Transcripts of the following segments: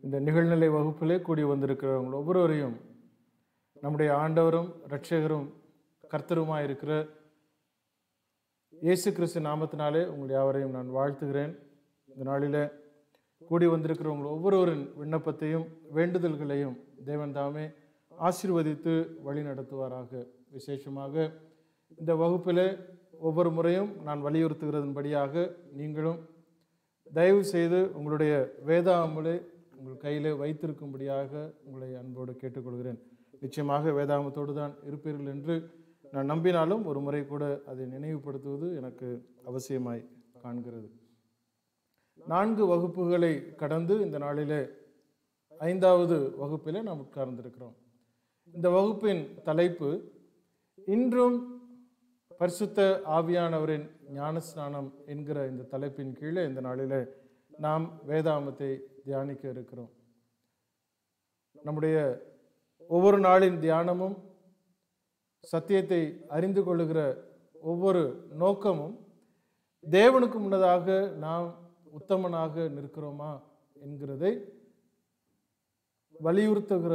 இந்த நிகழ்நிலை வகுப்பிலே கூடி வந்திருக்கிறவங்க ஒவ்வொருவரையும் நம்முடைய ஆண்டவரும் இரட்சகரும் கர்த்தருமாய் இருக்கிற இயேசு கிறிஸ்து நாமத்தினாலே உங்கள் யாவரையும் நான் வாழ்த்துகிறேன் இந்த நாளில் கூடி வந்திருக்கிறவங்க ஒவ்வொருவரின் விண்ணப்பத்தையும் வேண்டுதல்களையும் தேவன் தாமே ஆசீர்வதித்து வழி நடத்துவாராக விசேஷமாக இந்த வகுப்பில் ஒவ்வொரு முறையும் நான் வலியுறுத்துகிறதன்படியாக நீங்களும் தயவு செய்து உங்களுடைய வேதாமலை உங்கள் கையிலே வைத்திருக்கும்படியாக உங்களை அன்போடு கேட்டுக்கொள்கிறேன் நிச்சயமாக வேதாமத்தோடு தான் இருப்பீர்கள் என்று நான் நம்பினாலும் ஒரு முறை கூட அதை நினைவுபடுத்துவது எனக்கு அவசியமாய் காண்கிறது நான்கு வகுப்புகளை கடந்து இந்த நாளிலே ஐந்தாவது வகுப்பிலே நாம் உட்கார்ந்திருக்கிறோம் இந்த வகுப்பின் தலைப்பு இன்றும் பரிசுத்த ஆவியானவரின் ஞானஸ்நானம் என்கிற இந்த தலைப்பின் கீழே இந்த நாளிலே நாம் வேதாமத்தை தியானிக்க இருக்கிறோம் நம்முடைய ஒவ்வொரு நாளின் தியானமும் சத்தியத்தை அறிந்து கொள்ளுகிற ஒவ்வொரு நோக்கமும் தேவனுக்கு முன்னதாக நாம் உத்தமனாக நிற்கிறோமா என்கிறதை வலியுறுத்துகிற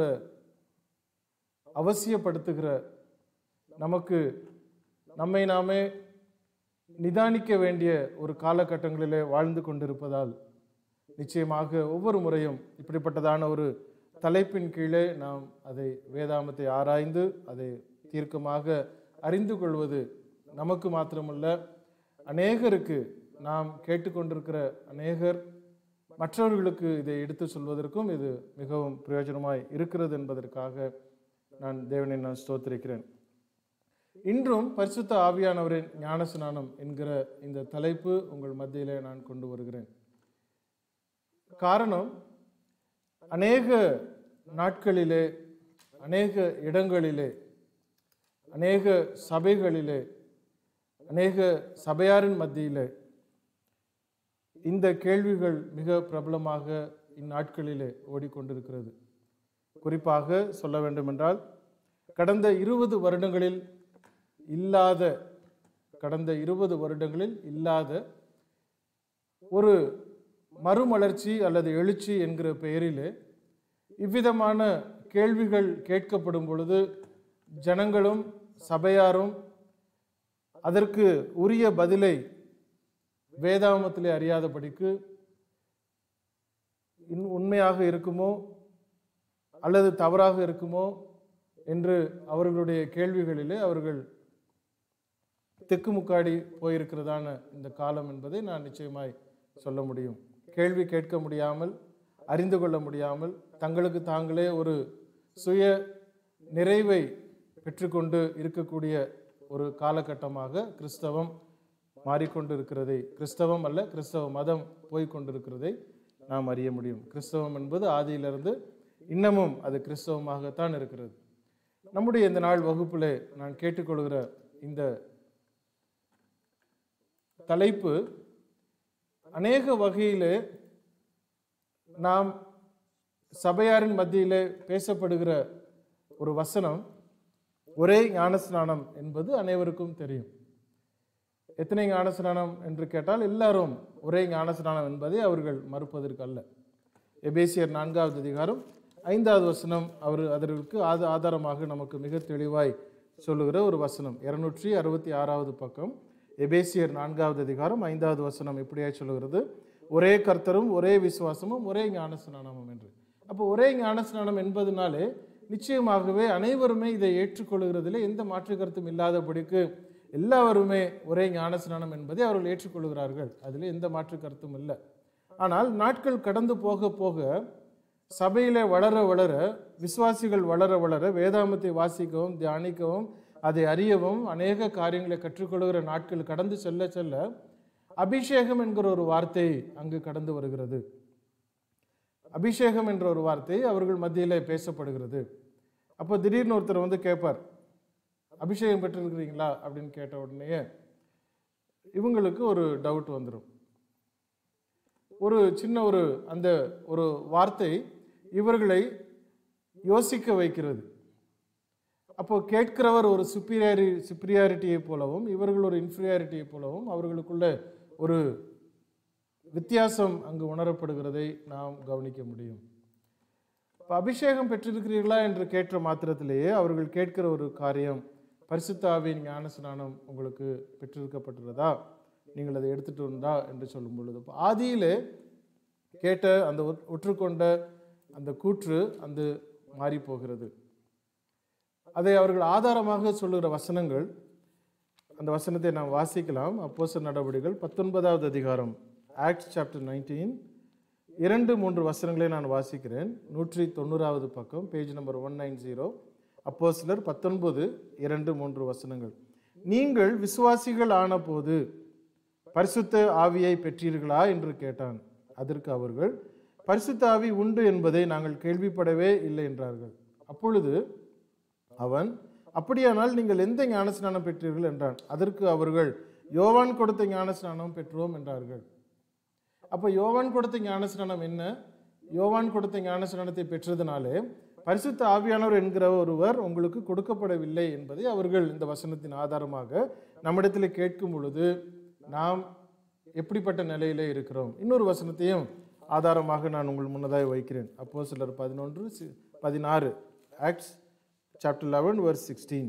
அவசியப்படுத்துகிற நமக்கு நம்மை நாமே நிதானிக்க வேண்டிய ஒரு காலகட்டங்களிலே வாழ்ந்து கொண்டிருப்பதால் நிச்சயமாக ஒவ்வொரு முறையும் இப்படிப்பட்டதான ஒரு தலைப்பின் கீழே நாம் அதை வேதாமத்தை ஆராய்ந்து அதை தீர்க்கமாக அறிந்து கொள்வது நமக்கு மாத்திரமல்ல அநேகருக்கு நாம் கேட்டுக்கொண்டிருக்கிற அநேகர் மற்றவர்களுக்கு இதை எடுத்து சொல்வதற்கும் இது மிகவும் பிரயோஜனமாய் இருக்கிறது என்பதற்காக நான் தேவனை நான் ஸ்தோத்திரிக்கிறேன் இன்றும் பரிசுத்த ஆவியானவரின் ஞானஸ்நானம் என்கிற இந்த தலைப்பு உங்கள் மத்தியிலே நான் கொண்டு வருகிறேன் காரணம் அநேக நாட்களிலே அநேக இடங்களிலே அநேக சபைகளிலே அநேக சபையாரின் மத்தியிலே இந்த கேள்விகள் மிக பிரபலமாக இந்நாட்களிலே ஓடிக்கொண்டிருக்கிறது குறிப்பாக சொல்ல வேண்டுமென்றால் கடந்த இருபது வருடங்களில் இல்லாத கடந்த இருபது வருடங்களில் இல்லாத ஒரு மறுமலர்ச்சி அல்லது எழுச்சி என்கிற பெயரிலே இவ்விதமான கேள்விகள் கேட்கப்படும் பொழுது ஜனங்களும் சபையாரும் அதற்கு உரிய பதிலை வேதாமத்திலே அறியாதபடிக்கு இன் உண்மையாக இருக்குமோ அல்லது தவறாக இருக்குமோ என்று அவர்களுடைய கேள்விகளிலே அவர்கள் திக்குமுக்காடி போயிருக்கிறதான இந்த காலம் என்பதை நான் நிச்சயமாய் சொல்ல முடியும் கேள்வி கேட்க முடியாமல் அறிந்து கொள்ள முடியாமல் தங்களுக்கு தாங்களே ஒரு சுய நிறைவை பெற்றுக்கொண்டு இருக்கக்கூடிய ஒரு காலகட்டமாக கிறிஸ்தவம் மாறிக்கொண்டு இருக்கிறதை கிறிஸ்தவம் அல்ல கிறிஸ்தவ மதம் போய்கொண்டிருக்கிறதை நாம் அறிய முடியும் கிறிஸ்தவம் என்பது ஆதியிலிருந்து இன்னமும் அது கிறிஸ்தவமாகத்தான் இருக்கிறது நம்முடைய இந்த நாள் வகுப்பிலே நான் கேட்டுக்கொள்கிற இந்த தலைப்பு அநேக வகையிலே நாம் சபையாரின் மத்தியிலே பேசப்படுகிற ஒரு வசனம் ஒரே ஞானஸ்நானம் என்பது அனைவருக்கும் தெரியும் எத்தனை ஞானஸ்நானம் என்று கேட்டால் எல்லாரும் ஒரே ஞானஸ்நானம் என்பதை அவர்கள் மறுப்பதற்கு அல்ல எபேசியர் நான்காவது அதிகாரம் ஐந்தாவது வசனம் அவர் அதற்கு ஆத ஆதாரமாக நமக்கு மிக தெளிவாய் சொல்லுகிற ஒரு வசனம் இருநூற்றி அறுபத்தி ஆறாவது பக்கம் எபேசியர் நான்காவது அதிகாரம் ஐந்தாவது வசனம் இப்படியாய் சொல்லுகிறது ஒரே கர்த்தரும் ஒரே விசுவாசமும் ஒரே ஞானஸ்நானமும் என்று அப்போ ஒரே ஞானஸ்நானம் என்பதனாலே நிச்சயமாகவே அனைவருமே இதை ஏற்றுக்கொள்கிறதிலே எந்த மாற்று கருத்தும் இல்லாதபடிக்கு எல்லாருமே ஒரே ஞானஸ்நானம் என்பதை அவர்கள் ஏற்றுக்கொள்கிறார்கள் அதில் எந்த மாற்று கருத்தும் இல்லை ஆனால் நாட்கள் கடந்து போக போக சபையில வளர வளர விசுவாசிகள் வளர வளர வேதாமத்தை வாசிக்கவும் தியானிக்கவும் அதை அறியவும் அநேக காரியங்களை கற்றுக்கொள்கிற நாட்கள் கடந்து செல்ல செல்ல அபிஷேகம் என்கிற ஒரு வார்த்தை அங்கு கடந்து வருகிறது அபிஷேகம் என்ற ஒரு வார்த்தை அவர்கள் மத்தியிலே பேசப்படுகிறது அப்போ திடீர்னு ஒருத்தர் வந்து கேட்பார் அபிஷேகம் பெற்றிருக்கிறீங்களா அப்படின்னு கேட்ட உடனே இவங்களுக்கு ஒரு டவுட் வந்துடும் ஒரு சின்ன ஒரு அந்த ஒரு வார்த்தை இவர்களை யோசிக்க வைக்கிறது அப்போ கேட்கிறவர் ஒரு சுப்பீரியாரி சுப்பீரியாரிட்டியை போலவும் இவர்கள் ஒரு இன்ஃபீரியாரிட்டியை போலவும் அவர்களுக்குள்ள ஒரு வித்தியாசம் அங்கு உணரப்படுகிறதை நாம் கவனிக்க முடியும் இப்போ அபிஷேகம் பெற்றிருக்கிறீர்களா என்று கேட்ட மாத்திரத்திலேயே அவர்கள் கேட்கிற ஒரு காரியம் பரிசுத்த ஆவியின் ஞான ஸ்நானம் உங்களுக்கு பெற்றிருக்கப்பட்டுள்ளதா நீங்கள் அதை எடுத்துட்டு வந்தா என்று சொல்லும் பொழுது அப்ப ஆதியிலே கேட்ட அந்த ஒற்- ஒற்றுக்கொண்ட அந்த கூற்று அந்த மாறி போகிறது அதை அவர்கள் ஆதாரமாக சொல்லுகிற வசனங்கள் அந்த வசனத்தை நாம் வாசிக்கலாம் அப்போஸ்தலர் நடவடிக்கைகள் பத்தொன்பதாவது அதிகாரம் ஆக்ட் சாப்டர் நைன்டீன் இரண்டு மூன்று வசனங்களை நான் வாசிக்கிறேன் நூற்றி தொண்ணூறாவது பக்கம் page number one nine zero அப்போ சிலர் பத்தொன்பது இரண்டு மூன்று வசனங்கள் நீங்கள் விசுவாசிகள் ஆனபோது பரிசுத்த ஆவியை பெற்றீர்களா என்று கேட்டான் அதற்கு அவர்கள் பரிசுத்த ஆவி உண்டு என்பதை நாங்கள் கேள்விப்படவே இல்லை என்றார்கள் அப்பொழுது அவன் அப்படியானால் நீங்கள் எந்த ஞானஸ்நானம் பெற்றீர்கள் என்றான் அதற்கு அவர்கள் யோவான் கொடுத்த ஞானஸ்நானம் பெற்றோம் என்றார்கள் அப்போ யோவான் கொடுத்த ஞானஸ்நானம் என்ன யோவான் கொடுத்த ஞானஸ்நானத்தை பெற்றதுனாலே பரிசுத்த ஆவியானவர் என்கிற ஒருவர் உங்களுக்கு கொடுக்கப்படவில்லை என்பதை அவர்கள் இந்த வசனத்தின் ஆதாரமாக நம்மிடத்தில் கேட்கும் பொழுது நாம் எப்படிப்பட்ட நிலையிலே இருக்கிறோம் இன்னொரு வசனத்தையும் ஆதாரமாக நான் உங்கள் முன்னதாக வைக்கிறேன் அப்போ சிலர் பதினொன்று சி- பதினாறு Acts chapter eleven verse sixteen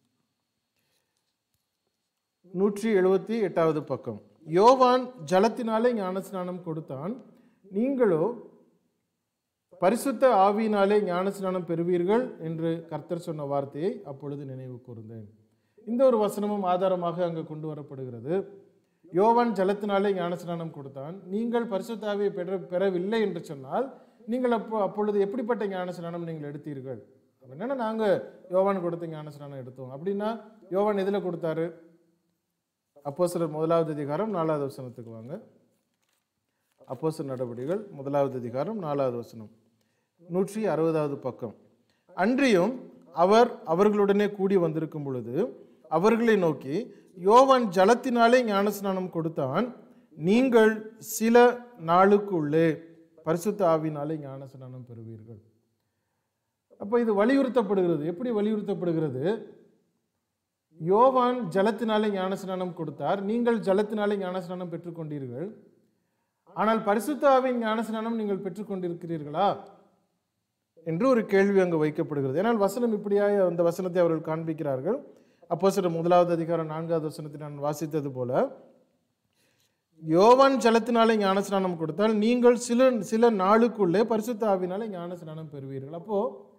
நூற்றி எழுபத்தி எட்டாவது பக்கம் யோவான் ஜலத்தினாலே ஞானஸ்நானம் கொடுத்தான் நீங்களோ பரிசுத்த ஆவியினாலே ஞானஸ்நானம் பெறுவீர்கள் என்று கர்த்தர் சொன்ன வார்த்தையை அப்பொழுது நினைவு கூர்ந்தேன் இந்த ஒரு வசனமும் ஆதாரமாக அங்கு கொண்டு வரப்படுகிறது யோவான் ஜலத்தினாலே ஞானஸ்நானம் கொடுத்தான் நீங்கள் பரிசுத்த ஆவியை பெற பெறவில்லை என்று சொன்னால் நீங்கள் அப்போ அப்பொழுது எப்படிப்பட்ட ஞானஸ்நானம் நீங்கள் எடுத்தீர்கள் அப்ப என்னன்னா நாங்கள் யோவான் கொடுத்த ஞானஸ்நானம் எடுத்தோம் அப்படின்னா யோவான் எதில் கொடுத்தாரு அப்போஸ்தலர் முதலாவது அதிகாரம் நாலாவது வசனத்துக்கு வாங்க அப்போஸ்தலர் நடவடிக்கைகள் முதலாவது அதிகாரம் நாலாவது வசனம் நூற்றி அறுபதாவது பக்கம் அன்றியும் அவர் அவர்களுடனே கூடி வந்திருக்கும் பொழுது அவர்களை நோக்கி யோவான் ஜலத்தினாலே ஞானஸ்நானம் கொடுத்தான் நீங்கள் சில நாளுக்குள்ளே பரிசுத்த ஆவினாலே ஞானஸ்நானம் பெறுவீர்கள் அப்போ இது வலியுறுத்தப்படுகிறது எப்படி வலியுறுத்தப்படுகிறது யோவான் ஜலத்தினாலே ஞானஸ்நானம் கொடுத்தார் நீங்கள் ஜலத்தினாலே ஞானஸ்நானம் பெற்றுக்கொண்டீர்கள் ஆனால் பரிசுத்த ஆவியின் ஞானஸ்நானம் நீங்கள் பெற்றுக்கொண்டிருக்கிறீர்களா என்று ஒரு கேள்வி அங்கு வைக்கப்படுகிறது ஏனால் வசனம் இப்படியாக அந்த வசனத்தை அவர்கள் காண்பிக்கிறார்கள் அப்போ சில முதலாவது அதிகாரம் நான்காவது வசனத்தை நான் வாசித்தது போல யோவான் ஜலத்தினாலே ஞானஸ்நானம் கொடுத்தால் நீங்கள் சில சில நாளுக்குள்ளே பரிசுத்த ஆவினாலே ஞானஸ்நானம் பெறுவீர்கள் அப்போ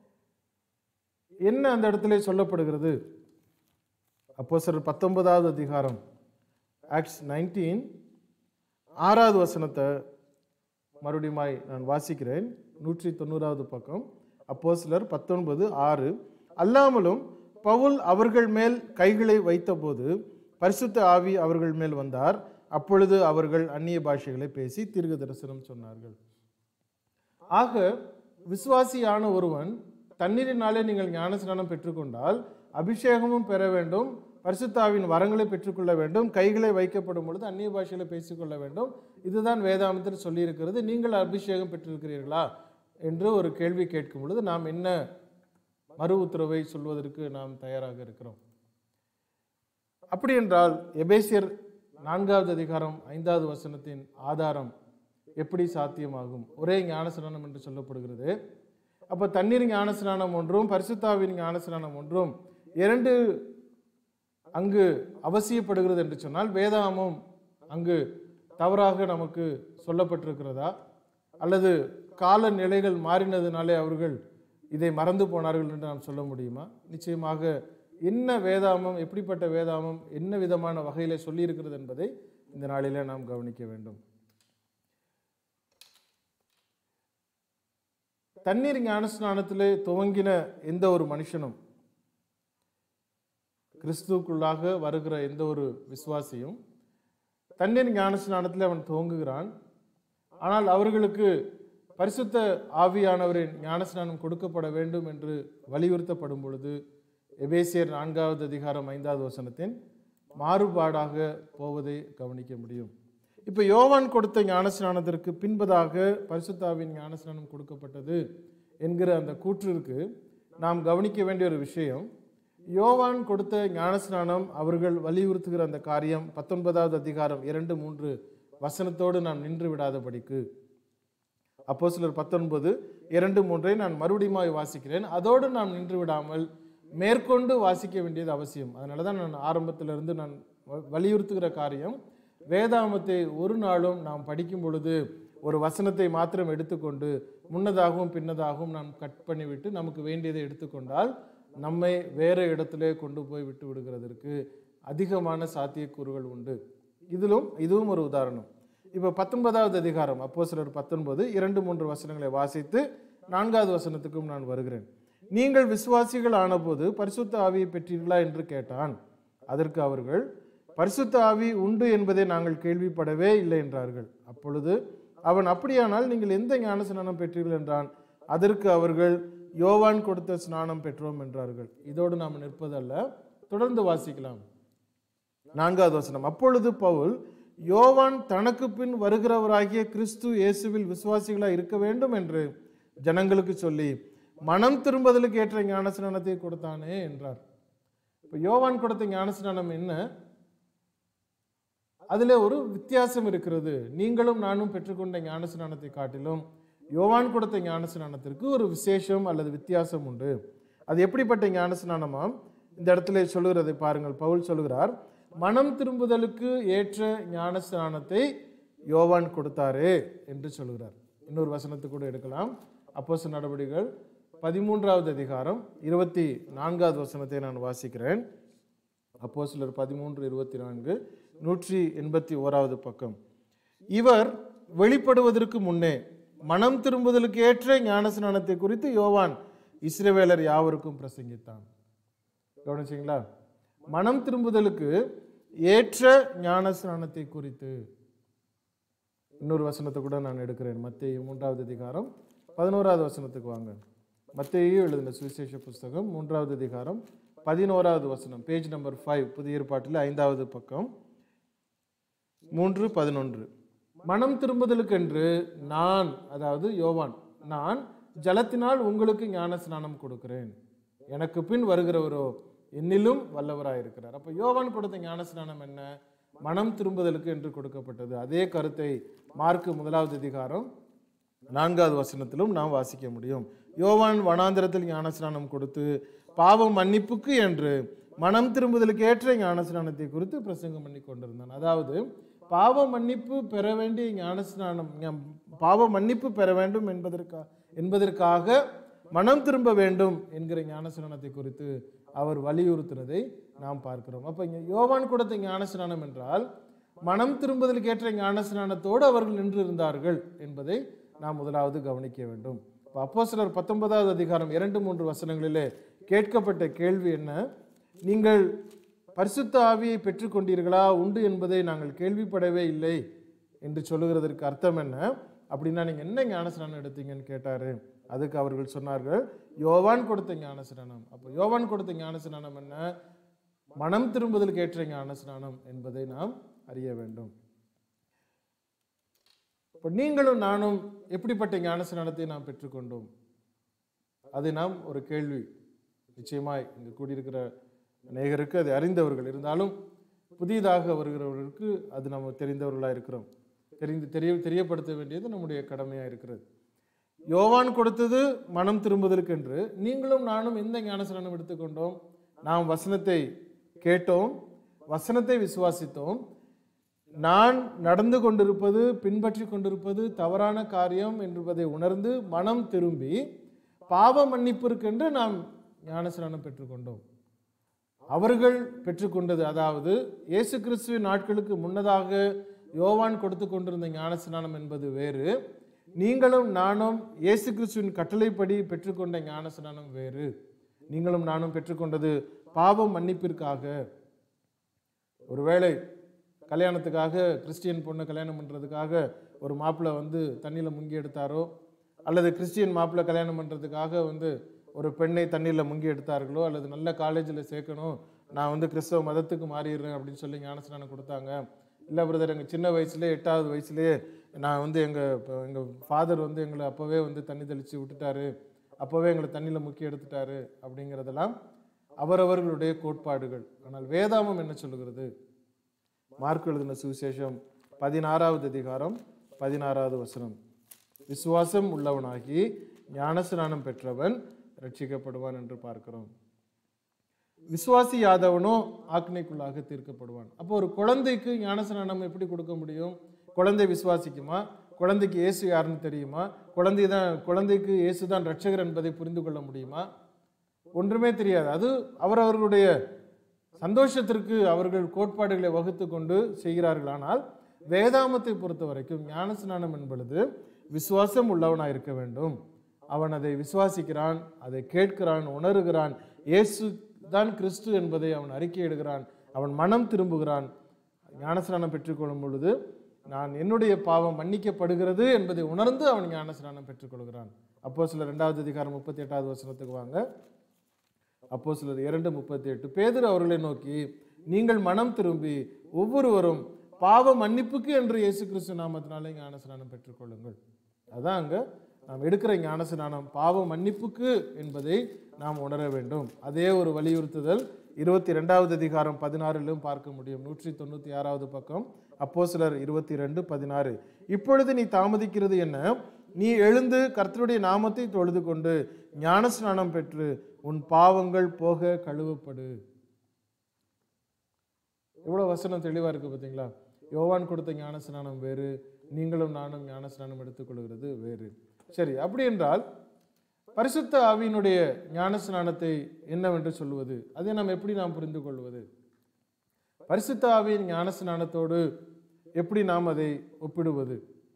என்ன அந்த இடத்துல சொல்லப்படுகிறது அப்போ சார் பத்தொன்பதாவது அதிகாரம் ஆக்ட்ஸ் நைன்டீன் ஆறாவது வசனத்தை மறுபடியுமாய் நான் வாசிக்கிறேன் நூற்றி தொண்ணூறாவது பக்கம் அப்போ சிலர் பத்தொன்பது ஆறு அல்லாமலும் பவுல் அவர்கள் மேல் கைகளை வைத்தபோது பரிசுத்த ஆவி அவர்கள் மேல் வந்தார் அப்பொழுது அவர்கள் அந்நிய பாஷைகளை பேசி தீர்க்க தரிசனம் சொன்னார்கள் ஆக விசுவாசியான ஒருவன் தண்ணீரினாலே நீங்கள் ஞானஸ்நானம் பெற்றுக்கொண்டால் அபிஷேகமும் பெற வேண்டும் பரிசுத்தாவின் வரங்களை பெற்றுக்கொள்ள வேண்டும் கைகளை வைக்கப்படும் பொழுது அந்நிய பாஷையில பேசிக்கொள்ள வேண்டும் இதுதான் வேதாந்தத்தில் சொல்லியிருக்கிறது நீங்கள் அபிஷேகம் பெற்றிருக்கிறீர்களா என்று ஒரு கேள்வி கேட்கும் பொழுது நாம் என்ன மறு உத்தரவை சொல்வதற்கு நாம் தயாராக இருக்கிறோம் அப்படி என்றால் எபேசியர் நான்காவது அதிகாரம் ஐந்தாவது வசனத்தின் ஆதாரம் எப்படி சாத்தியமாகும் ஒரே ஞானஸ்நானம் என்று சொல்லப்படுகிறது அப்போ தண்ணீர் ஞானஸ்நானம் ஒன்றும் பரிசுத்தாவின் ஞானஸ்நானம் ஒன்றும் இரண்டு அங்கு அவசியப்படுகிறது என்று சொன்னால் வேதாமம் அங்கு தவறாக நமக்கு சொல்லப்பட்டிருக்கிறதா அல்லது கால நிலைகள் மாறினதுனாலே அவர்கள் இதை மறந்து போனார்கள் என்று நாம் சொல்ல முடியுமா நிச்சயமாக என்ன வேதாமம் எப்படிப்பட்ட வேதாமம் என்ன விதமான வகையிலே சொல்லியிருக்கிறது என்பதை இந்த நாளிலே நாம் கவனிக்க வேண்டும் தண்ணீர் ஞானஸ்நானத்திலே துவங்கின எந்த ஒரு மனுஷனும் கிறிஸ்துவுக்குள்ளாக வருகிற எந்த ஒரு விசுவாசியும் தண்ணீர் ஞானஸ்நானத்தில் அவன் துவங்குகிறான் ஆனால் அவர்களுக்கு பரிசுத்த ஆவியானவரின் ஞானஸ்நானம் கொடுக்கப்பட வேண்டும் என்று வலியுறுத்தப்படும் பொழுது எபேசியர் நான்காவது அதிகாரம் ஐந்தாவது வசனத்தின் மாறுபாடாக போவதை கவனிக்க முடியும் இப்போ யோவான் கொடுத்த ஞானஸ்நானத்திற்கு பின்பதாக பரிசுத்தாவின் ஞானஸ்நானம் கொடுக்கப்பட்டது என்கிற அந்த கூற்றிற்கு நாம் கவனிக்க வேண்டிய ஒரு விஷயம் யோவான் கொடுத்த ஞானஸ்நானம் அவர்கள் வலியுறுத்துகிற அந்த காரியம் பத்தொன்பதாவது அதிகாரம் இரண்டு மூன்று வசனத்தோடு நாம் நின்று விடாதபடிக்கு அப்போ சிலர் பத்தொன்பது இரண்டு மூன்றை நான் மறுபடியும் வாசிக்கிறேன் அதோடு நாம் நின்று விடாமல் மேற்கொண்டு வாசிக்க வேண்டியது அவசியம் அதனால தான் நான் ஆரம்பத்திலிருந்து நான் வ- வலியுறுத்துகிற காரியம் வேதாமத்தை ஒரு நாளும் நாம் படிக்கும் பொழுது ஒரு வசனத்தை மாத்திரம் எடுத்துக்கொண்டு முன்னதாகவும் பின்னதாகவும் நாம் கட் பண்ணிவிட்டு நமக்கு வேண்டியதை எடுத்துக்கொண்டால் நம்மை வேற இடத்திலே கொண்டு போய் விட்டு விடுகிறதற்கு அதிகமான சாத்தியக்கூறுகள் உண்டு இதிலும் இதுவும் ஒரு உதாரணம் இப்போ பத்தொன்பதாவது அதிகாரம் அப்போ சிலர் பத்தொன்பது இரண்டு மூன்று வசனங்களை வாசித்து நான்காவது வசனத்துக்கும் நான் வருகிறேன் நீங்கள் விசுவாசிகள் ஆனபோது பரிசுத்த ஆவியை பெற்றீர்களா என்று கேட்டான் அதற்கு அவர்கள் பரிசுத்த ஆவி உண்டு என்பதை நாங்கள் கேள்விப்படவே இல்லை என்றார்கள் அப்பொழுது அவன் அப்படியானால் நீங்கள் எந்த ஞான ஸ்நானம் பெற்றீர்கள் என்றான் அதற்கு அவர்கள் யோவான் கொடுத்த ஸ்நானம் பெற்றோம் என்றார்கள் இதோடு நாம் நிற்பதல்ல தொடர்ந்து வாசிக்கலாம் நான்காவது வசனம் அப்பொழுது பவுல் யோவான் தனக்கு பின் வருகிறவராகிய கிறிஸ்து இயேசுவில் விசுவாசிகளாய் இருக்க வேண்டும் என்று ஜனங்களுக்கு சொல்லி மனம் திரும்புதலுக்கு ஏற்ற ஞானஸ்நானத்தை கொடுத்தானே என்றார் இப்போ யோவான் கொடுத்த ஞானஸ்நானம் என்ன அதில் ஒரு வித்தியாசம் இருக்கிறது நீங்களும் நானும் பெற்றுக்கொண்ட ஞானஸ்நானத்தை காட்டிலும் யோவான் கொடுத்த ஞானஸ்நானத்திற்கு ஒரு விசேஷம் அல்லது வித்தியாசம் உண்டு அது எப்படிப்பட்ட ஞானஸ்நானமாம் இந்த இடத்துல சொல்லுகிறதை பாருங்கள் பவுல் சொல்லுகிறார் மனம் திரும்புதலுக்கு ஏற்ற ஞானஸ்நானத்தை யோவான் கொடுத்தாரே என்று சொல்லுகிறார் இன்னொரு வசனத்தை கூட எடுக்கலாம் அப்போஸ் நடவடிக்கைகள் பதிமூன்றாவது அதிகாரம் இருபத்தி நான்காவது வசனத்தை நான் வாசிக்கிறேன் அப்போ சிலர் பதிமூன்று இருபத்தி நான்கு நூற்றி எண்பத்தி ஓராவது பக்கம் இவர் வெளிப்படுவதற்கு முன்னே மனம் திரும்புதலுக்கு ஏற்ற ஞானஸ்நானத்தை குறித்து யோவான் இஸ்ரவேலர் யாவருக்கும் பிரசங்கித்தான் கவனிச்சிங்களா மனம் திரும்புதலுக்கு ஏற்ற ஞானஸ்நானத்தை குறித்து இன்னொரு வசனத்தை கூட நான் எடுக்கிறேன் மத்திய மூன்றாவது அதிகாரம் பதினோராவது வசனத்துக்கு வாங்க மத்தேயு எழுதின சுவிசேஷ புஸ்தகம் மூன்றாவது அதிகாரம் பதினோராவது வசனம் பேஜ் நம்பர் ஃபைவ் புதிய ஏற்பாட்டில் ஐந்தாவது பக்கம் மூன்று பதினொன்று மனம் திரும்புதலுக்கென்று நான் அதாவது யோவான் நான் ஜலத்தினால் உங்களுக்கு ஞான ஸ்நானம் கொடுக்கிறேன் எனக்கு பின் வருகிறவரோ என்னிலும் வல்லவராயிருக்கிறார் அப்போ யோவான் கொடுத்த ஞான ஸ்நானம் என்ன மனம் திரும்புதலுக்கு என்று கொடுக்கப்பட்டது அதே கருத்தை மார்க்கு முதலாவது அதிகாரம் நான்காவது வசனத்திலும் நாம் வாசிக்க முடியும் யோவான் வனாந்திரத்தில் ஞானஸ்நானம் கொடுத்து பாவம் மன்னிப்புக்கு என்று மனம் திரும்புதலுக்கு ஏற்ற ஞானஸ்நானத்தை குறித்து பிரசங்கம் பண்ணி கொண்டிருந்தான் அதாவது பாவ மன்னிப்பு பெற வேண்டிய ஞானஸ்நானம் ஞ- பாவ மன்னிப்பு பெற வேண்டும் என்பதற்கா என்பதற்காக மனம் திரும்ப வேண்டும் என்கிற ஞானஸ்நானத்தை குறித்து அவர் வலியுறுத்தினதை நாம் பார்க்கிறோம் அப்போ இங்கே யோவான் கொடுத்த ஞானஸ்நானம் என்றால் மனம் திரும்புதலுக்கு ஏற்ற ஞானஸ்நானத்தோடு அவர்கள் நின்று இருந்தார்கள் என்பதை நாம் முதலாவது கவனிக்க வேண்டும் இப்போ அப்போ சிலர் பத்தொன்பதாவது அதிகாரம் இரண்டு மூன்று வசனங்களிலே கேட்கப்பட்ட கேள்வி என்ன நீங்கள் பரிசுத்த ஆவியை பெற்றுக்கொண்டீர்களா உண்டு என்பதை நாங்கள் கேள்விப்படவே இல்லை என்று சொல்லுகிறதற்கு அர்த்தம் என்ன அப்படின்னா நீங்கள் என்ன ஞானஸ்நானம் எடுத்தீங்கன்னு கேட்டாரு அதுக்கு அவர்கள் சொன்னார்கள் யோவான் கொடுத்த ஞானஸ்நானம் அப்போ யோவான் கொடுத்த ஞானஸ்நானம் என்ன மனம் திரும்புதலுக்கு ஏற்ற ஞானஸ்நானம் என்பதை நாம் அறிய வேண்டும் இப்போ நீங்களும் நானும் எப்படிப்பட்ட ஞானஸ்நானத்தை நாம் பெற்றுக்கொண்டோம் அது நாம் ஒரு கேள்வி நிச்சயமாய் இங்கு கூடியிருக்கிற அநேகருக்கு அது அறிந்தவர்கள் இருந்தாலும் புதியதாக வருகிறவர்களுக்கு அது நம்ம தெரிந்தவர்களாக இருக்கிறோம் தெரிந்து தெரிய தெரியப்படுத்த வேண்டியது நம்முடைய கடமையாக இருக்கிறது யோவான் கொடுத்தது மனம் திரும்புதற்கென்று நீங்களும் நானும் எந்த ஞானஸ்நானம் எடுத்துக்கொண்டோம் நாம் வசனத்தை கேட்டோம் வசனத்தை விசுவாசித்தோம் நான் நடந்து கொண்டிருப்பது பின்பற்றி கொண்டிருப்பது தவறான காரியம் என்பதை உணர்ந்து மனம் திரும்பி பாவ மன்னிப்பிற்கென்று நாம் ஞானஸ்நானம் பெற்றுக்கொண்டோம் அவர்கள் பெற்றுக்கொண்டது அதாவது இயேசு கிறிஸ்துவின் நாட்களுக்கு முன்னதாக யோவான் கொடுத்து கொண்டிருந்த ஞானஸ்நானம் என்பது வேறு நீங்களும் நானும் இயேசு கிறிஸ்துவின் கட்டளைப்படி பெற்றுக்கொண்ட ஞானஸ்நானம் வேறு நீங்களும் நானும் பெற்றுக்கொண்டது பாவம் மன்னிப்பிற்காக ஒருவேளை கல்யாணத்துக்காக கிறிஸ்டியன் பொண்ணை கல்யாணம் பண்ணுறதுக்காக ஒரு மாப்பிள்ளை வந்து தண்ணியில் முங்கி எடுத்தாரோ அல்லது கிறிஸ்டியன் மாப்பிள்ளை கல்யாணம் பண்ணுறதுக்காக வந்து ஒரு பெண்ணை தண்ணியில் முங்கி எடுத்தார்களோ அல்லது நல்ல காலேஜில் சேர்க்கணும் நான் வந்து கிறிஸ்தவ மதத்துக்கு மாறிடுறேன் அப்படின்னு சொல்லி ஞானஸ்நானம் கொடுத்தாங்க இல்லை பிரதர் எங்கள் சின்ன வயசுலேயே எட்டாவது வயசுலேயே நான் வந்து எங்கள் இப்போ எங்கள் ஃபாதர் வந்து எங்களை அப்போவே வந்து தண்ணி தெளித்து விட்டுட்டாரு அப்போவே எங்களை தண்ணியில் முக்கி எடுத்துட்டாரு அப்படிங்கிறதெல்லாம் அவரவர்களுடைய கோட்பாடுகள் ஆனால் வேதாமம் என்ன சொல்லுகிறது மார்க் எழுதின சுவிசேஷம் பதினாறாவது அதிகாரம் பதினாறாவது வசனம் விசுவாசம் உள்ளவனாகி ஞானஸ்நானம் பெற்றவன் ரட்சிக்கப்படுவான் என்று பார்க்கிறோம் விசுவாசி யாதவனோ ஆக்னைக்குள்ளாக தீர்க்கப்படுவான் அப்போ ஒரு குழந்தைக்கு ஞானஸ்நானம் எப்படி கொடுக்க முடியும் குழந்தை விசுவாசிக்குமா குழந்தைக்கு இயேசு யாருன்னு தெரியுமா குழந்தை தான் குழந்தைக்கு இயேசு தான் ரட்சகர் என்பதை புரிந்து கொள்ள முடியுமா ஒன்றுமே தெரியாது அது அவரவர்களுடைய சந்தோஷத்திற்கு அவர்கள் கோட்பாடுகளை வகுத்து கொண்டு செய்கிறார்கள் ஆனால் வேதாமத்தை பொறுத்த வரைக்கும் ஞானஸ்நானம் என்பது விசுவாசம் உள்ளவனாக இருக்க வேண்டும் அவன் அதை விசுவாசிக்கிறான் அதை கேட்கிறான் உணர்கிறான் இயேசு தான் கிறிஸ்து என்பதை அவன் அறிக்கையிடுகிறான் அவன் மனம் திரும்புகிறான் ஞானஸ்நானம் பெற்றுக்கொள்ளும் பொழுது நான் என்னுடைய பாவம் மன்னிக்கப்படுகிறது என்பதை உணர்ந்து அவன் ஞானஸ்நானம் பெற்றுக்கொள்கிறான் அப்போ சில ரெண்டாவது அதிகாரம் முப்பத்தி எட்டாவது வசனத்துக்கு வாங்க அப்போ சிலர் இரண்டு முப்பத்தி எட்டு பேதர் அவர்களை நோக்கி நீங்கள் மனம் திரும்பி ஒவ்வொருவரும் பாவ மன்னிப்புக்கு என்று இயேசு கிறிஸ்து நாமத்தினாலே ஞானஸ்நானம் பெற்றுக்கொள்ளுங்கள் அதான் அங்க நாம் எடுக்கிற ஞானஸ்நானம் பாவ மன்னிப்புக்கு என்பதை நாம் உணர வேண்டும் அதே ஒரு வலியுறுத்துதல் இருபத்தி ரெண்டாவது அதிகாரம் பதினாறிலும் பார்க்க முடியும் நூற்றி தொண்ணூற்றி ஆறாவது பக்கம் அப்போ சிலர் இருபத்தி ரெண்டு பதினாறு இப்பொழுது நீ தாமதிக்கிறது என்ன நீ எழுந்து கர்த்தருடைய நாமத்தை தொழுது கொண்டு ஞானஸ்நானம் பெற்று உன் பாவங்கள் போக கழுவப்படு எவ்வளோ வசனம் தெளிவாக இருக்கு பார்த்தீங்களா யோவான் கொடுத்த ஞானஸ்நானம் வேறு நீங்களும் நானும் ஞானஸ்நானம் எடுத்துக்கொள்கிறது வேறு சரி அப்படி என்றால் பரிசுத்த ஆவியினுடைய ஞானஸ்நானத்தை என்னவென்று சொல்லுவது அதை நாம் எப்படி நாம் புரிந்து கொள்வது பரிசுத்த ஆவியின் ஞானஸ்நானத்தோடு எப்படி நாம் அதை ஒப்பிடுவது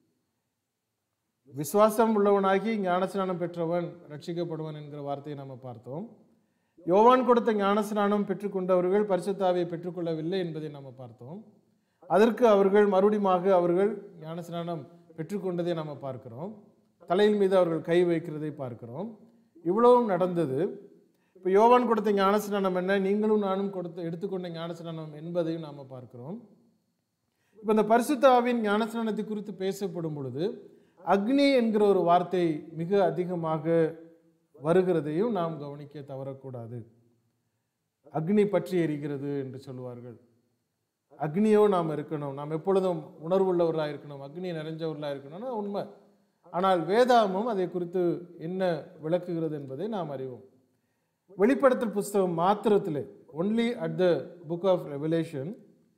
விசுவாசம் உள்ளவனாகி ஞானஸ்நானம் பெற்றவன் ரட்சிக்கப்படுவன் என்கிற வார்த்தையை நாம் பார்த்தோம் யோவான் கொடுத்த ஞானஸ்நானம் பெற்றுக்கொண்டவர்கள் பரிசுத்தாவியை பெற்றுக்கொள்ளவில்லை என்பதை நாம் பார்த்தோம் அதற்கு அவர்கள் மறுபடியுமாக அவர்கள் ஞானஸ்நானம் பெற்றுக்கொண்டதை நாம் பார்க்கிறோம் தலையின் மீது அவர்கள் கை வைக்கிறதை பார்க்கிறோம் இவ்வளவும் நடந்தது இப்போ யோவான் கொடுத்த ஞானஸ்நானம் என்ன நீங்களும் நானும் கொடுத்த எடுத்துக்கொண்ட ஞானஸ்நானம் என்பதையும் நாம் பார்க்கிறோம் இப்போ இந்த பரிசுத்த ஆவியின் ஞானஸ்நானத்தை குறித்து பேசப்படும் பொழுது அக்னி என்கிற ஒரு வார்த்தை மிக அதிகமாக வருகிறதையும் நாம் கவனிக்க தவறக்கூடாது அக்னி பற்றி எரிகிறது என்று சொல்லுவார்கள் அக்னியோ நாம் இருக்கணும் நாம் எப்பொழுதும் உணர்வுள்ளவர்களாக இருக்கணும் அக்னி நிறைஞ்சவர்களாக இருக்கணும்னா உண்மை ஆனால் வேதாமம் அதை குறித்து என்ன விளக்குகிறது என்பதை நாம் அறிவோம் வெளிப்படுத்தல் புஸ்தகம் மாத்திரத்திலே only at the book of Revelation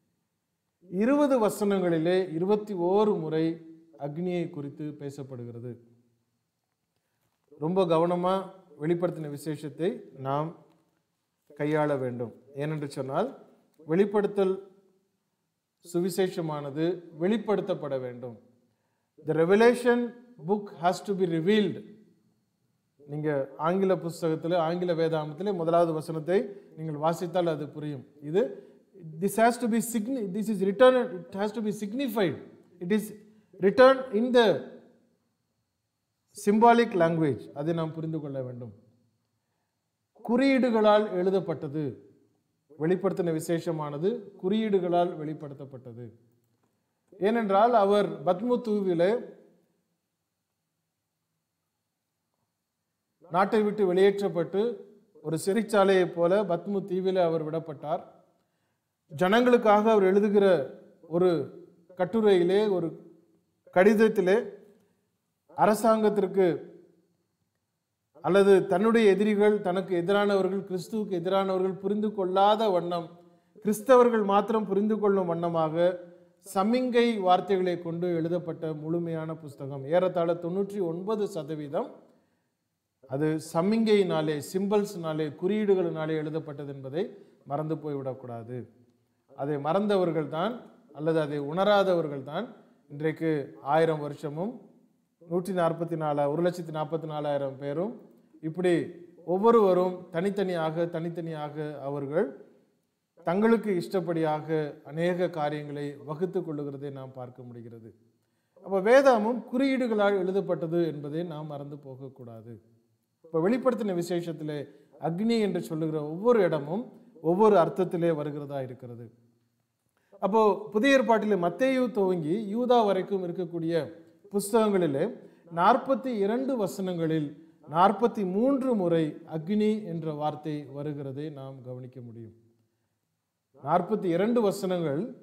இருபது வசனங்களிலே இருபத்தி ஓரு முறை அக்னியை குறித்து பேசப்படுகிறது ரொம்ப கவனமாக வெளிப்படுத்தின விசேஷத்தை நாம் கையாள வேண்டும் ஏனென்று சொன்னால் வெளிப்படுத்தல் சுவிசேஷமானது வெளிப்படுத்தப்பட வேண்டும் the Revelation book has to be revealed நீங்கள் ஆங்கில புஸ்தகத்தில் ஆங்கில வேதாமத்தில் முதலாவது வசனத்தை நீங்கள் வாசித்தால் அது புரியும் இது திஸ் ஹேஸ் டு பி சிக்னி this is written it has to be signified it is written in the symbolic language அதை நாம் புரிந்து கொள்ள வேண்டும் குறியீடுகளால் எழுதப்பட்டது வெளிப்படுத்தின விசேஷமானது குறியீடுகளால் வெளிப்படுத்தப்பட்டது ஏனென்றால் அவர் பத்மு தூவிலே நாட்டை விட்டு வெளியேற்றப்பட்டு ஒரு சிறைச்சாலையைப் போல பத்மு தீவிலே அவர் விடப்பட்டார் ஜனங்களுக்காக அவர் எழுதுகிற ஒரு கட்டுரையிலே ஒரு கடிதத்திலே அரசாங்கத்திற்கு அல்லது தன்னுடைய எதிரிகள் தனக்கு எதிரானவர்கள் கிறிஸ்துவுக்கு எதிரானவர்கள் புரிந்து கொள்ளாத வண்ணம் கிறிஸ்தவர்கள் மாத்திரம் புரிந்து கொள்ளும் வண்ணமாக சமிங்கை வார்த்தைகளை கொண்டு எழுதப்பட்ட முழுமையான புஸ்தகம் ஏறத்தாழ தொண்ணூற்றி ஒன்பது சதவீதம் அது சமிங்கையினாலே சிம்பிள்ஸ்னாலே குறியீடுகளினாலே எழுதப்பட்டது என்பதை மறந்து போய்விடக்கூடாது அதை மறந்தவர்கள் தான் அல்லது அதை உணராதவர்கள் தான் இன்றைக்கு ஆயிரம் வருஷமும் நூற்றி நாற்பத்தி நாலு ஒரு லட்சத்தி நாற்பத்தி நாலாயிரம் பேரும் இப்படி ஒவ்வொருவரும் தனித்தனியாக தனித்தனியாக அவர்கள் தங்களுக்கு இஷ்டப்படியாக அநேக காரியங்களை வகுத்து கொள்ளுகிறதை நாம் பார்க்க முடிகிறது அப்போ வேதாமும் குறியீடுகளால் எழுதப்பட்டது என்பதை நாம் மறந்து போகக்கூடாது இப்போ வெளிப்படுத்தின விசேஷத்திலே அக்னி என்று சொல்லுகிற ஒவ்வொரு இடமும் ஒவ்வொரு அர்த்தத்திலே வருகிறதா இருக்கிறது அப்போ புதிய ஏற்பாட்டிலே மத்தேயு துவங்கி யூதா வரைக்கும் இருக்கக்கூடிய புஸ்தகங்களிலே நாற்பத்தி இரண்டு வசனங்களில் நாற்பத்தி மூன்று முறை அக்னி என்ற வார்த்தை வருகிறதை நாம் கவனிக்க முடியும் நாற்பத்தி இரண்டு வசனங்கள்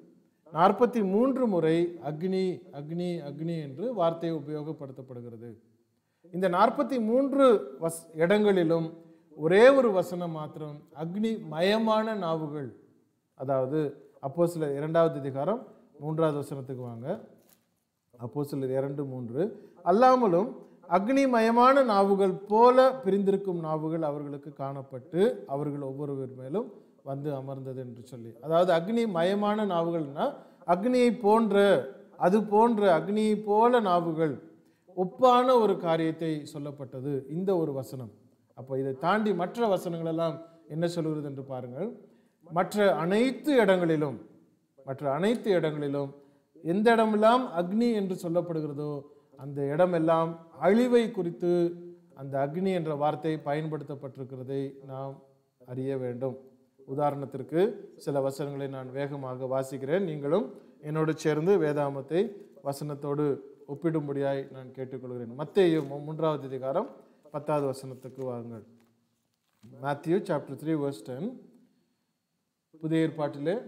நாற்பத்தி மூன்று முறை அக்னி அக்னி அக்னி என்று வார்த்தை உபயோகப்படுத்தப்படுகிறது இந்த நாற்பத்தி மூன்று வஸ் இடங்களிலும் ஒரே ஒரு வசனம் மாத்திரம் அக்னி மயமான நாவுகள் அதாவது அப்போ சில இரண்டாவது அதிகாரம் மூன்றாவது வசனத்துக்கு வாங்க அப்போ சிலர் இரண்டு மூன்று அல்லாமலும் அக்னிமயமான நாவுகள் போல பிரிந்திருக்கும் நாவுகள் அவர்களுக்கு காணப்பட்டு அவர்கள் ஒவ்வொருவர் மேலும் வந்து அமர்ந்தது என்று சொல்லி அதாவது அக்னி மயமான நாவுகள்னா அக்னியை போன்ற அது போன்ற அக்னியை போல நாவுகள் ஒப்பான ஒரு காரியத்தை சொல்லப்பட்டது இந்த ஒரு வசனம் அப்போ இதை தாண்டி மற்ற வசனங்கள் எல்லாம் என்ன சொல்கிறது என்று பாருங்கள் மற்ற அனைத்து இடங்களிலும் மற்ற அனைத்து இடங்களிலும் எந்த இடமெல்லாம் அக்னி என்று சொல்லப்படுகிறதோ அந்த இடமெல்லாம் அழிவை குறித்து அந்த அக்னி என்ற வார்த்தை பயன்படுத்தப்பட்டிருக்கிறதை நாம் அறிய வேண்டும் உதாரணத்திற்கு சில வசனங்களை நான் வேகமாக வாசிக்கிறேன் நீங்களும் என்னோடு சேர்ந்து வேதாமத்தை வசனத்தோடு ஒப்பிடும்படியாய் நான் கேட்டுக்கொள்கிறேன் மத்தேயு மூ- மூன்றாவது அதிகாரம் பத்தாவது வசனத்துக்கு வாருங்கள் Matthew chapter three verse ten புதிய ஏற்பாட்டிலே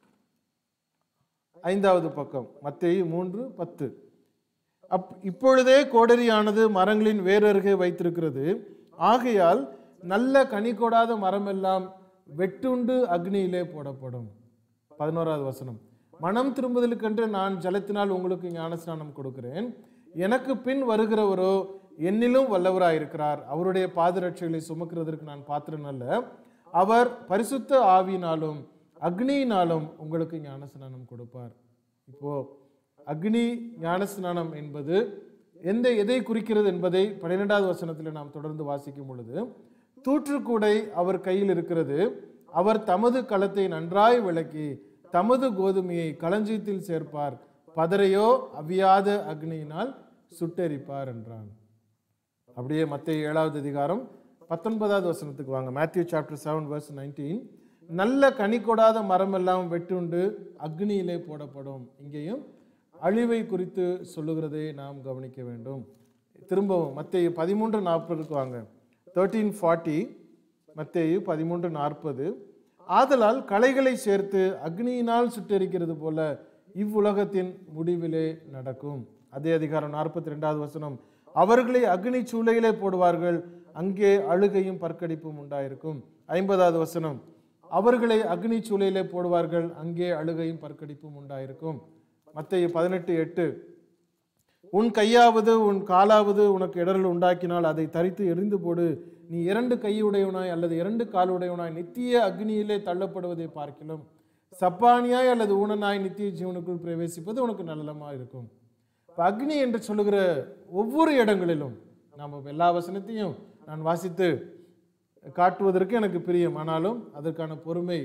ஐந்தாவது பக்கம் மத்தேயு மூன்று பத்து அப் இப்பொழுதே கோடரியானது மரங்களின் வேரருகே வைத்திருக்கிறது ஆகையால் நல்ல கனி கொடாத மரமெல்லாம் வெட்டுண்டு அக்னியிலே போடப்படும் பதினோராவது வசனம் மனம் திரும்புதலுக்கென்று நான் ஜலத்தினால் உங்களுக்கு ஞானஸ்நானம் கொடுக்கிறேன் எனக்கு பின் வருகிறவரோ என்னிலும் வல்லவராயிருக்கிறார் அவருடைய பாதரட்சைகளை சுமக்கிறதற்கு நான் பாத்திரன் அல்ல அவர் பரிசுத்த ஆவியினாலும் அக்னியினாலும் உங்களுக்கு ஞானஸ்நானம் கொடுப்பார் இப்போ அக்னி ஞானஸ்நானம் என்பது எந்த எதை குறிக்கிறது என்பதை பன்னிரெண்டாவது வசனத்தில் நாம் தொடர்ந்து வாசிக்கும் பொழுது தூற்றுக்கூடை அவர் கையில் இருக்கிறது அவர் தமது களத்தை நன்றாய் விளக்கி தமது கோதுமையை களஞ்சியத்தில் சேர்ப்பார் பதரையோ அவியாத அக்னியினால் சுட்டெரிப்பார் என்றான் அப்படியே மத்திய ஏழாவது அதிகாரம் பத்தொன்பதாவது வசனத்துக்கு வாங்க Matthew chapter seven verse nineteen நல்ல கனி கொடாத மரமெல்லாம் வெட்டுண்டு அக்னியிலே போடப்படும் இங்கேயும் அழிவை குறித்து சொல்லுகிறதை நாம் கவனிக்க வேண்டும் திரும்பவும் மத்தேயு பதிமூன்று நாற்பதுக்கு வாங்க தேர்ட்டீன் ஃபார்ட்டி மத்தேயு பதிமூன்று நாற்பது ஆதலால் களைகளை சேர்த்து அக்னியினால் சுட்டெரிக்கிறது போல இவ்வுலகத்தின் முடிவிலே நடக்கும் அதே அதிகாரம் நாற்பத்தி ரெண்டாவது வசனம் அவர்களை அக்னி சூளையிலே போடுவார்கள் அங்கே அழுகையும் பற்கடிப்பும் உண்டாயிருக்கும் ஐம்பதாவது வசனம் அவர்களை அக்னி சூளையிலே போடுவார்கள் அங்கே அழுகையும் பற்கடிப்பும் உண்டாயிருக்கும் மத்தேயு பதினெட்டு எட்டு உன் கையாவது உன் காலாவது உனக்கு இடரல் உண்டாக்கினால் அதை தரித்து எரிந்து போடு நீ இரண்டு கையுடையவனாய் அல்லது இரண்டு காலுடையவனாய் நித்திய அக்னியிலே தள்ளப்படுவதை பார்க்கிலும் சப்பானியாய் அல்லது ஊனனாய் நித்திய ஜீவனுக்குள் பிரவேசிப்பது உனக்கு நல்லமா இருக்கும் இப்ப அக்னி என்று சொல்லுகிற ஒவ்வொரு இடங்களிலும் நாம் எல்லா வசனத்தையும் நான் வாசித்து காட்டுவதற்கு எனக்கு பிரியம் ஆனாலும் அதற்கான பொறுமை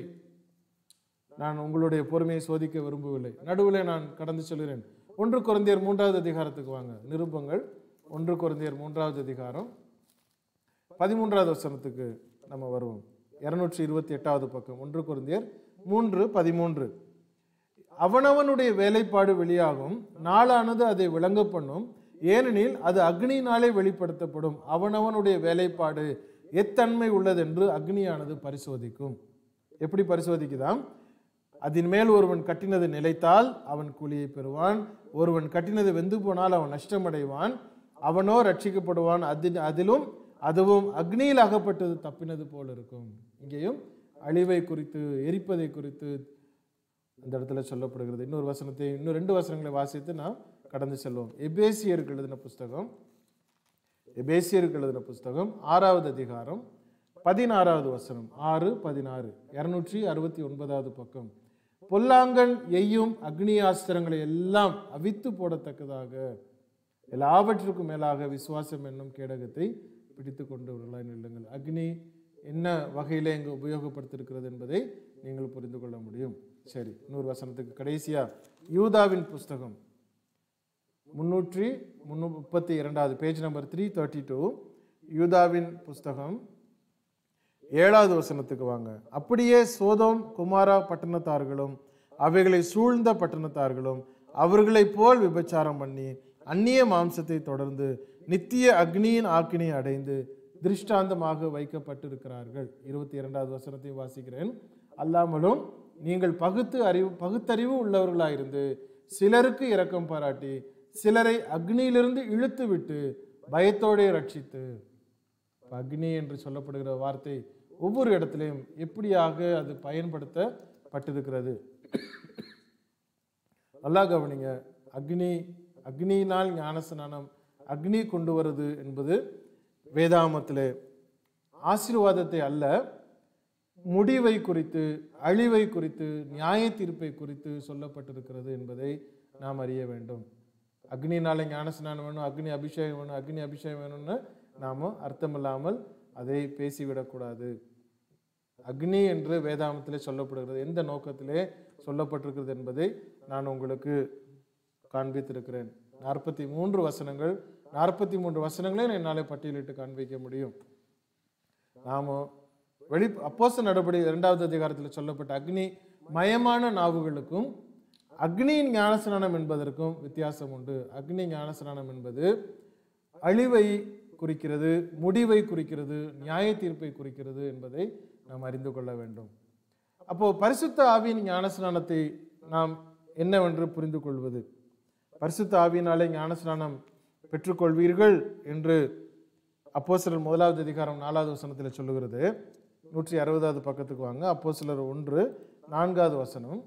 நான் உங்களுடைய பொறுமையை சோதிக்க விரும்பவில்லை நடுவில் நான் கடந்து சொல்கிறேன் ஒன்று குழந்தையர் மூன்றாவது அதிகாரத்துக்கு வாங்க நிருபங்கள் ஒன்று குழந்தையர் மூன்றாவது அதிகாரம் பதிமூன்றாவது வசனத்துக்கு நம்ம வருவோம் இருநூற்றி இருபத்தி எட்டாவது பக்கம் ஒன்று குழந்தையர் மூன்று பதிமூன்று அவனவனுடைய வேலைப்பாடு வெளியாகும் நாளானது அதை விளங்க பண்ணும் ஏனெனில் அது அக்னியினாலே வெளிப்படுத்தப்படும் அவனவனுடைய வேலைப்பாடு எத்தன்மை உள்ளதென்று அக்னியானது பரிசோதிக்கும் எப்படி பரிசோதிக்குதாம் அதன் மேல் ஒருவன் கட்டினது நிலைத்தால் அவன் கூலியை பெறுவான் ஒருவன் கட்டினது வெந்து போனால் அவன் நஷ்டமடைவான் அவனோ ரட்சிக்கப்படுவான் அது அதிலும் அதுவும் அக்னியில் அகப்பட்டது தப்பினது போல் இருக்கும் இங்கேயும் அழிவை குறித்து எரிப்பதை குறித்து அந்த இடத்துல சொல்லப்படுகிறது இன்னொரு வசனத்தை இன்னும் ரெண்டு வசனங்களை வாசித்து நாம் கடந்து செல்வோம் எபேசியருக்கு எழுதின புஸ்தகம் எபேசியருக்கு எழுதின புஸ்தகம் ஆறாவது அதிகாரம் பதினாறாவது வசனம் ஆறு பதினாறு இருநூற்றி அறுபத்தி ஒன்பதாவது பக்கம் பொல்லாங்கன் எய்யும் அக்னியாஸ்திரங்களை எல்லாம் அவித்து போடத்தக்கதாக எல்லாவற்றுக்கும் மேலாக விசுவாசம் என்னும் கேடகத்தை பிடித்து கொண்டவர்களாய் நில்லுங்கள் அக்னி என்ன வகையிலே இங்கு உபயோகப்படுத்தியிருக்கிறது என்பதை நீங்கள் புரிந்து கொள்ள முடியும் சரி இன்னொரு வசனத்துக்கு கடைசியா யூதாவின் புஸ்தகம் முன்னூற்றி முன்னூ முப்பத்தி இரண்டாவது page number three thirty two யூதாவின் புஸ்தகம் ஏழாவது வசனத்துக்கு வாங்க அப்படியே சோதோம் குமாரா பட்டணத்தார்களும் அவைகளை சூழ்ந்த பட்டணத்தார்களும் அவர்களைப் போல் விபச்சாரம் பண்ணி அந்நிய மாம்சத்தை தொடர்ந்து நித்திய அக்னியின் ஆக்கினை அடைந்து திருஷ்டாந்தமாக வைக்கப்பட்டிருக்கிறார்கள் இருபத்தி இரண்டாவது வசனத்தையும் வாசிக்கிறேன் அல்லாமலும் நீங்கள் பகுத்து அறிவு பகுத்தறிவு உள்ளவர்களாயிருந்து சிலருக்கு இரக்கம் பாராட்டி சிலரை அக்னியிலிருந்து இழுத்து விட்டு பயத்தோடே ரட்சித்து இப்ப அக்னி என்று சொல்லப்படுகிற வார்த்தை ஒவ்வொரு இடத்திலையும் எப்படியாக அது பயன்படுத்தப்பட்டிருக்கிறது நல்லா கவனிங்க அக்னி அக்னியினால் ஞானஸ்நானம் அக்னி கொண்டு வருது என்பது வேதாமத்திலே ஆசீர்வாதத்தை அல்ல முடிவை குறித்து அழிவை குறித்து நியாய தீர்ப்பை குறித்து சொல்லப்பட்டிருக்கிறது என்பதை நாம் அறிய வேண்டும் அக்னினால ஞானஸ்நானம் வேணும் அக்னி அபிஷேகம் வேணும் அக்னி அபிஷேகம் வேணும்னு நாம அர்த்தமில்லாமல் அதை பேசிவிடக்கூடாது அக்னி என்று வேதாமத்திலே சொல்லப்படுகிறது எந்த நோக்கத்திலே சொல்லப்பட்டிருக்கிறது என்பதை நான் உங்களுக்கு காண்பித்திருக்கிறேன் நாற்பத்தி மூன்று வசனங்கள் நாற்பத்தி மூன்று வசனங்களை என்னாலே பட்டியலிட்டு காண்பிக்க முடியும் நாம வெளி அப்போஸ்தல நடபடி இரண்டாவது அதிகாரத்தில் சொல்லப்பட்ட அக்னி மயமான நாவுகளுக்கும் அக்னியின் ஞானஸ்நானம் என்பதற்கும் வித்தியாசம் உண்டு அக்னி ஞானஸ்நானம் என்பது அழிவை குறிக்கிறது முடிவை குறிக்கிறது நியாய தீர்ப்பை குறிக்கிறது என்பதை நாம் அறிந்து கொள்ள வேண்டும் அப்போ பரிசுத்த ஆவியின் ஞானஸ்நானத்தை நாம் என்னவென்று புரிந்து கொள்வது பரிசுத்த ஆவியினாலே ஞானஸ்நானம் பெற்றுக்கொள்வீர்கள் என்று அப்போஸ்தலர் முதலாவது அதிகாரம் நாலாவது வசனத்தில் சொல்லுகிறது நூற்றி அறுபதாவது பக்கத்துக்கு வாங்க அப்போஸ்தலர் ஒன்று நான்காவது வசனம்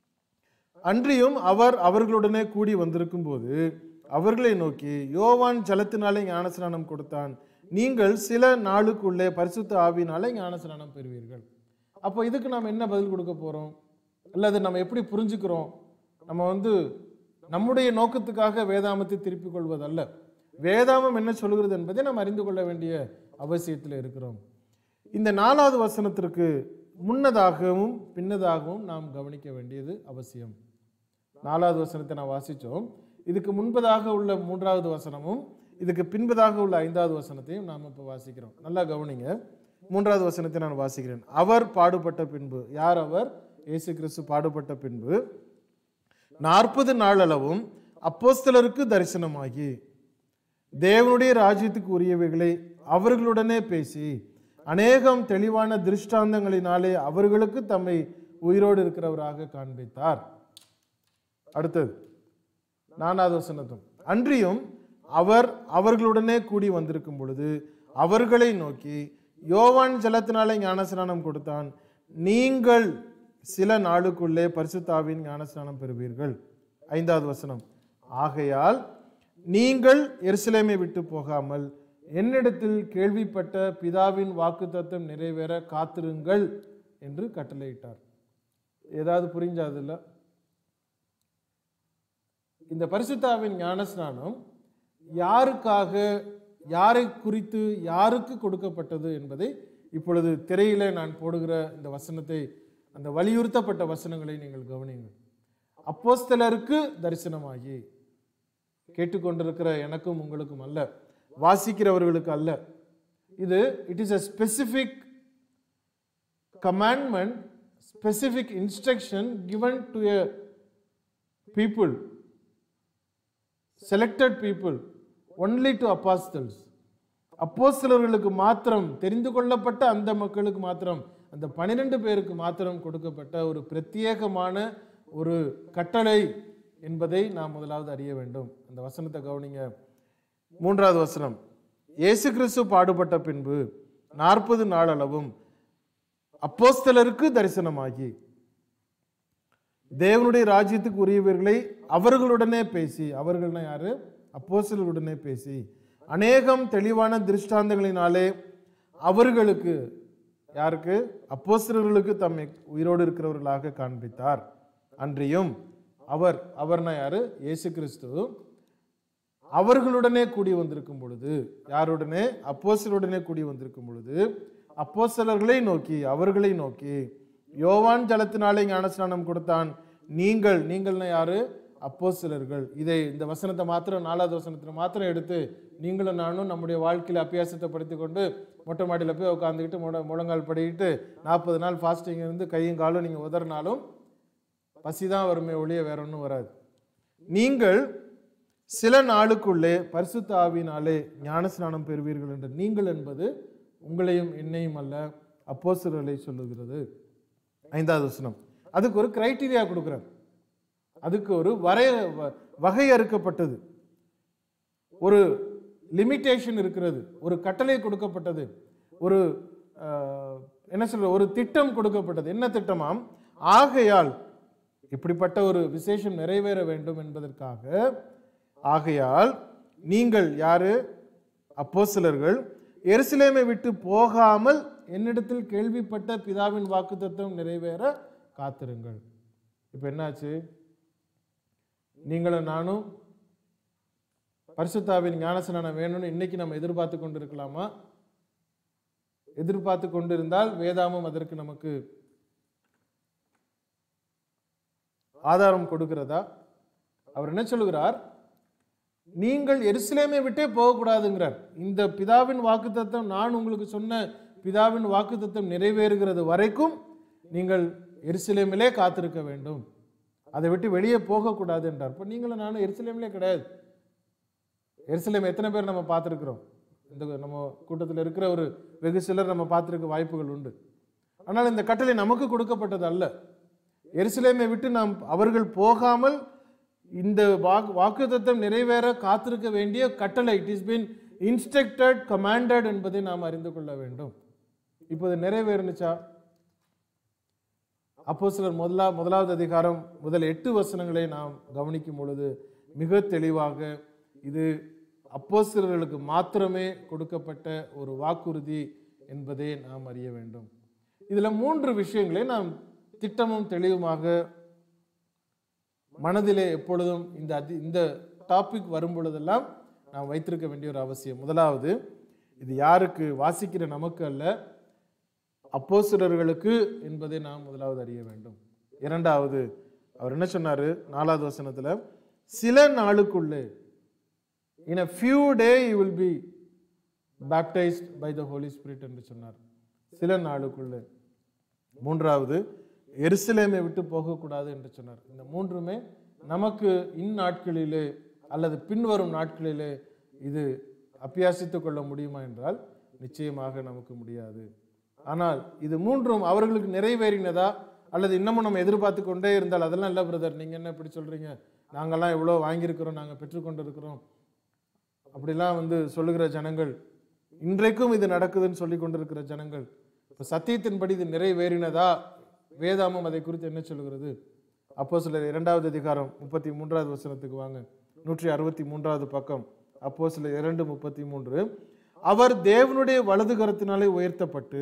அன்றியும் அவர் அவர்களுடனே கூடி வந்திருக்கும் போது அவர்களை நோக்கி யோவான் ஜலத்தினாலே ஞானஸ்நானம் கொடுத்தான் நீங்கள் சில நாளுக்குள்ளே பரிசுத்த ஆவியினாலே ஞானஸ்நானம் பெறுவீர்கள் அப்போ இதுக்கு நாம் என்ன பதில் கொடுக்க போறோம் அல்லது நம்ம எப்படி புரிஞ்சுக்கிறோம் நம்ம வந்து நம்முடைய நோக்கத்துக்காக வேதாமத்தை திருப்பிக் கொள்வதல்ல வேதாமம் என்ன சொல்கிறது என்பதை நாம் அறிந்து கொள்ள வேண்டிய அவசியத்தில் இருக்கிறோம் இந்த நாலாவது வசனத்திற்கு முன்னதாகவும் பின்னதாகவும் நாம் கவனிக்க வேண்டியது அவசியம் நாலாவது வசனத்தை நான் வாசித்தோம் இதுக்கு முன்பதாக உள்ள மூன்றாவது வசனமும் இதுக்கு பின்பதாக உள்ள ஐந்தாவது வசனத்தையும் நாம் இப்போ வாசிக்கிறோம் நல்லா கவனிங்க மூன்றாவது வசனத்தை நான் வாசிக்கிறேன் அவர் பாடுபட்ட பின்பு யார் அவர் இயேசு கிறிஸ்து பாடுபட்ட பின்பு நாற்பது நாளளவும் அப்போஸ்தலருக்கு தரிசனமாகி தேவனுடைய ராஜ்யத்துக்கு உரியவைகளை அவர்களுடனே பேசி அநேகம் தெளிவான திருஷ்டாந்தங்களினாலே அவர்களுக்கு தம்மை உயிரோடு இருக்கிறவராக காண்பித்தார் அடுத்தது நானாவது வசனத்தும் அன்றியும் அவர் அவர்களுடனே கூடி வந்திருக்கும் பொழுது அவர்களை நோக்கி யோவான் ஜலத்தினாலே ஞானஸ்நானம் கொடுத்தான் நீங்கள் சில நாளுக்குள்ளே பரிசுத்தாவின் ஞானஸ்நானம் பெறுவீர்கள் ஐந்தாவது வசனம் ஆகையால் நீங்கள் எருசலேமை விட்டு போகாமல் என்னிடத்தில் கேள்விப்பட்ட பிதாவின் வாக்குத்தத்தம் நிறைவேற காத்திருங்கள் என்று கட்டளையிட்டார் ஏதாவது புரிஞ்சாதுல்ல இந்த பரிசுத்தாவின் ஞானஸ்நானம் யாருக்காக யாரை குறித்து யாருக்கு கொடுக்கப்பட்டது என்பதை இப்பொழுது திரையிலே நான் போடுகிற இந்த வசனத்தை அந்த வலியுறுத்தப்பட்ட வசனங்களை நீங்கள் கவனியுங்கள் அப்போஸ்தலருக்கு தரிசனமாகி கேட்டுக்கொண்டிருக்கிற எனக்கும் உங்களுக்கும் அல்ல வாசிக்கிறவர்களுக்கு அல்ல இது it is a specific commandment specific instruction given to a people selected people only to apostles அப்போஸ்தலர்களுக்கு மாத்திரம் தெரிந்து கொள்ளப்பட்ட அந்த மக்களுக்கு மாத்திரம் அந்த பனிரெண்டு பேருக்கு மாத்திரம் கொடுக்கப்பட்ட ஒரு பிரத்யேகமான ஒரு கட்டளை என்பதை நாம் முதலாவது அறிய வேண்டும் அந்த வசனத்தை கவனிங்க மூன்றாவது வசனம் இயேசு கிறிஸ்து பாடுபட்ட பின்பு நாற்பது நாளளவும் அப்போஸ்தலருக்கு தரிசனமாகி தேவனுடைய ராஜ்யத்துக்கு உரியவர்களை அவர்களுடனே பேசி அவர்கள்னா யாரு அப்போஸ்தலருடனே பேசி அநேகம் தெளிவான திருஷ்டாந்தங்களினாலே அவர்களுக்கு யாருக்கு அப்போஸ்தலர்களுக்கு தம்மை உயிரோடு இருக்கிறவர்களாக காண்பித்தார் அன்றியும் அவர் அவர்னா யாரு இயேசு கிறிஸ்து அவர்களுடனே கூடி வந்திருக்கும் பொழுது யாருடனே அப்போஸ்தலருடனே கூடி வந்திருக்கும் பொழுது அப்போஸ்தலர்களை நோக்கி அவர்களை நோக்கி யோவான் ஜலத்தினாலே ஞானஸ்நானம் கொடுத்தான் நீங்கள் நீங்கள்னா யாரு அப்போஸ்தலர்கள் இதை இந்த வசனத்தை மாத்திரம் நாலாவது வசனத்தை மாத்திரம் எடுத்து நீங்களும் நானும் நம்முடைய வாழ்க்கையில் அபியாசத்தை படுத்தி கொண்டு மொட்டை மாடியில் போய் உட்காந்துக்கிட்டு முட முழங்கால் படிக்கிட்டு நாற்பது நாள் ஃபாஸ்டிங் இருந்து கையும் காலும் நீங்கள் உதறினாலும் பசி தான் வருமே ஒழிய வேற ஒன்றும் வராது நீங்கள் சில நாளுக்குள்ளே பரிசுத்த ஆவியினாலே ஞானஸ்நானம் பெறுவீர்கள் என்று நீங்கள் என்பது உங்களையும் என்னையும் அல்ல அப்போஸ்தலர்களை சொல்லுகிறது ஐந்தாவது வசனம் அதுக்கு ஒரு கிரைட்டீரியா கொடுக்குறார் அதுக்கு ஒரு வரைய வ- வகையறுக்கப்பட்டது ஒரு லிமிட்டேஷன் இருக்கிறது ஒரு கட்டளை கொடுக்கப்பட்டது ஒரு ஆஹ், என்ன சொல்ற ஒரு திட்டம் கொடுக்கப்பட்டது என்ன திட்டமாம் ஆகையால் இப்படிப்பட்ட ஒரு விசேஷம் நிறைவேற வேண்டும் என்பதற்காக ஆகையால் நீங்கள் யாரு அப்போஸ்தலர்கள் எருசலேமை விட்டு போகாமல் என்னிடத்தில் கேள்விப்பட்ட பிதாவின் வாக்குத்தத்தம் நிறைவேற காத்திருங்கள் இப்போ என்னாச்சு நீங்களும் நானும் பரிசுத்தாவின் ஞானஸ்நானம் வேணும்னு இன்னைக்கு நம்ம எதிர்பார்த்து கொண்டு இருக்கலாமா எதிர்பார்த்து கொண்டிருந்தால் வேதாமம் அதற்கு நமக்கு ஆதாரம் கொடுக்கிறதா அவர் என்ன சொல்லுகிறார் நீங்கள் எருசலேமை விட்டே போகக்கூடாதுங்கிறார் இந்த பிதாவின் வாக்குத்தத்தம் நான் உங்களுக்கு சொன்ன பிதாவின் வாக்குத்தத்தம் நிறைவேறுகிறது வரைக்கும் நீங்கள் எருசலேமிலே காத்திருக்க வேண்டும் அதை விட்டு வெளியே போகக்கூடாது என்றார் இப்போ நீங்களும் நானும் எருசலேமிலே கிடையாது எருசலேம் எத்தனை பேர் நம்ம பார்த்துருக்குறோம் இந்த நம்ம கூட்டத்தில் இருக்கிற ஒரு வெகு சிலர் நம்ம பார்த்துருக்க வாய்ப்புகள் உண்டு ஆனால் இந்த கட்டளை நமக்கு கொடுக்கப்பட்டது அல்ல எருசலேமை விட்டு நாம் அவர்கள் போகாமல் இந்த வாக்கு வாக்குத்தத்தம் நிறைவேற காத்திருக்க வேண்டிய கட்டளை it is been instructed commanded என்பதை நாம் அறிந்து கொள்ள வேண்டும் இப்போது நிறைவேறுனுச்சா அப்போ சிலர் முதலா முதலாவது அதிகாரம் முதல் எட்டு வசனங்களை நாம் கவனிக்கும் பொழுது மிக தெளிவாக இது அப்போஸ்தலர்களுக்கு மாத்திரமே கொடுக்கப்பட்ட ஒரு வாக்குறுதி என்பதை நாம் அறிய வேண்டும் இதுல மூன்று விஷயங்களை நாம் திட்டமும் தெளிவுமாக மனதிலே எப்பொழுதும் இந்த அதி இந்த டாபிக் வரும் பொழுதெல்லாம் நாம் வைத்திருக்க வேண்டிய ஒரு அவசியம் முதலாவது இது யாருக்கு வாசிக்கிற நமக்கு அல்ல அப்போஸ்தலர்களுக்கு என்பதை நாம் முதலாவது அறிய வேண்டும் இரண்டாவது அவர் என்ன சொன்னாரு நாலாவது வசனத்துல சில நாளுக்குள்ளே இன் a few day you will be baptized by the holy spirit என்று சொன்னார் சில நாளுக்குள்ளே மூன்றாவது எருசலேமை விட்டு போகக்கூடாது என்று சொன்னார் இந்த மூன்றுமே நமக்கு இந்நாட்களிலே அல்லது பின்வரும் நாட்களிலே இது அபியாசித்துக் கொள்ள முடியுமா என்றால் நிச்சயமாக நமக்கு முடியாது ஆனால் இது மூன்றும் அவர்களுக்கு நிறைவேறினதா அல்லது இன்னமும் நம்ம எதிர்பார்த்து கொண்டே இருந்தால் அதெல்லாம் இல்லை பிரதர் நீங்கள் என்ன இப்படி சொல்கிறீங்க நாங்கள்லாம் எவ்வளோ வாங்கியிருக்கிறோம் நாங்கள் பெற்றுக்கொண்டு இருக்கிறோம் அப்படிலாம் வந்து சொல்லுகிற ஜனங்கள் இன்றைக்கும் இது நடக்குதுன்னு சொல்லி கொண்டிருக்கிற ஜனங்கள் இப்போ சத்தியத்தின்படி இது நிறைவேறினதா வேதாமம் அதை குறித்து என்ன சொல்லுகிறது அப்போ சிலர் இரண்டாவது அதிகாரம் முப்பத்தி மூன்றாவது வசனத்துக்கு வாங்க நூற்றி அறுபத்தி மூன்றாவது பக்கம் அப்போ சிலர் இரண்டு முப்பத்தி மூன்று அவர் தேவனுடைய வலது கரத்தினாலே உயர்த்தப்பட்டு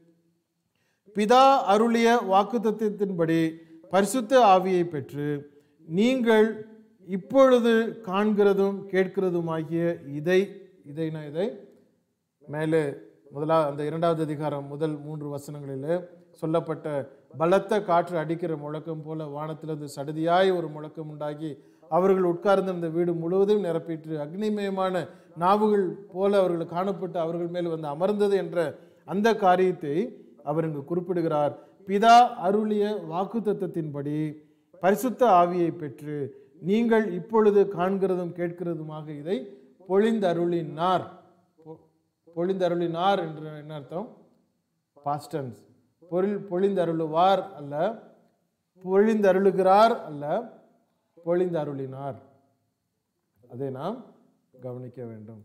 பிதா அருளிய வாக்குத்தத்தின்படி பரிசுத்த ஆவியை பெற்று நீங்கள் இப்பொழுது காண்கிறதும் கேட்கிறதுமாகிய இதை இதைனா இதை மேலே முதலா அந்த இரண்டாவது அதிகாரம் முதல் மூன்று வசனங்களிலே சொல்லப்பட்ட பலத்த காற்று அடிக்கிற முழக்கம் போல வானத்திலிருந்து சடுதியாய் ஒரு முழக்கம் உண்டாகி அவர்கள் உட்கார்ந்திருந்த வீடு முழுவதும் நிரப்பிற்று அக்னிமயமான நாவுகள் போல அவர்கள் காணப்பட்டு அவர்கள் மேல் வந்து அமர்ந்தது என்ற அந்த காரியத்தை அவர் இங்கு குறிப்பிடுகிறார் பிதா அருளிய வாக்குத்தத்தத்தின்படி பரிசுத்த ஆவியை பெற்று நீங்கள் இப்பொழுது காண்கிறதும் கேட்கிறதுமாக இதை பொழிந்தருளினார் பொ- பொழிந்தருளினார் என்று என்ன அர்த்தம் பாஸ்டன்ஸ் பொருள் பொழிந்தருளுவார் அல்ல பொழிந்தருளுகிறார் அல்ல பொழிந்தருளினார் அதை நாம் கவனிக்க வேண்டும்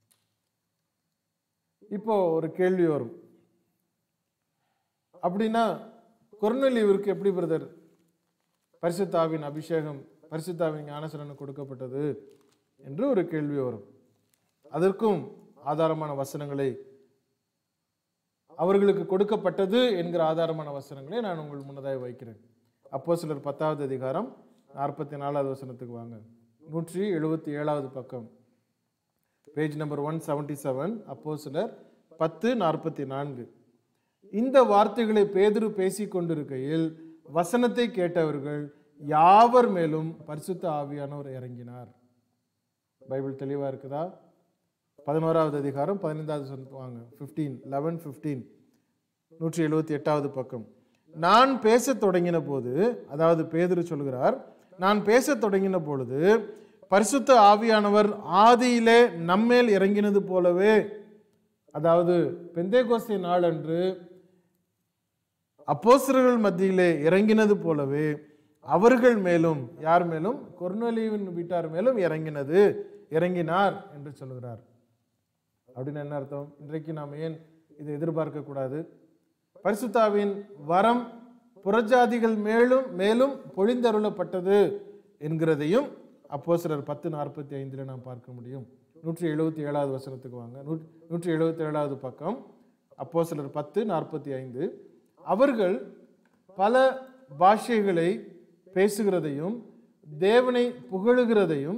இப்போ ஒரு கேள்வி வரும் அப்படின்னா கொர்நெலியூருக்கு எப்படி பிரதர் பரிசுத்தாவின் அபிஷேகம் பரிசுத்தாவின் ஞானசனனுக்கு கொடுக்கப்பட்டது என்று ஒரு கேள்வி வரும் அதற்கும் ஆதாரமான வசனங்களை அவர்களுக்கு கொடுக்கப்பட்டது என்கிற ஆதாரமான வசனங்களை நான் உங்கள் முன்னதாக வைக்கிறேன் அப்போ சிலர் பத்தாவது அதிகாரம் நாற்பத்தி நாலாவது வசனத்துக்கு வாங்க நூற்றி எழுபத்தி ஏழாவது பக்கம் page number one seventy seven அப்போ சிலர் பத்து நாற்பத்தி நான்கு இந்த வார்த்தைகளை பேதுரு பேசிக் கொண்டிருக்கையில் வசனத்தை கேட்டவர்கள் யாவர் மேலும் பரிசுத்த ஆவியானவர் இறங்கினார் பைபிள் தெளிவா இருக்குதா பதினோராவது அதிகாரம் பதினைந்தாவது சொல்லுவாங்க ஃபிஃப்டீன் லெவன் ஃபிஃப்டீன் நூற்றி எழுபத்தி எட்டாவது பக்கம் நான் பேசத் தொடங்கின போது அதாவது பேதுரு சொல்கிறார் நான் பேசத் தொடங்கின பொழுது பரிசுத்த ஆவியானவர் ஆதியிலே நம்மேல் இறங்கினது போலவே அதாவது பெந்தேகோஸ்தே நாள் அன்று அப்போஸ்தலர்கள் மத்தியிலே இறங்கினது போலவே அவர்கள் மேலும் யார் மேலும் கொர்நலியின் வீட்டார் மேலும் இறங்கினது இறங்கினார் என்று சொல்கிறார் அப்படின்னு என்ன அர்த்தம் இன்றைக்கு நாம் ஏன் இதை எதிர்பார்க்க கூடாது பரிசுத்தாவின் வரம் புறஜாதிகள் மேலும் மேலும் பொழிந்தருளப்பட்டது என்கிறதையும் அப்போ சிலர் பத்து நாற்பத்தி ஐந்தில் நாம் பார்க்க முடியும் நூற்றி எழுபத்தி ஏழாவது வசனத்துக்கு வாங்க நூ- நூற்றி எழுபத்தி ஏழாவது பக்கம் அப்போ சிலர் பத்து நாற்பத்தி ஐந்து அவர்கள் பல பாஷைகளை பேசுகிறதையும் தேவனை புகழுகிறதையும்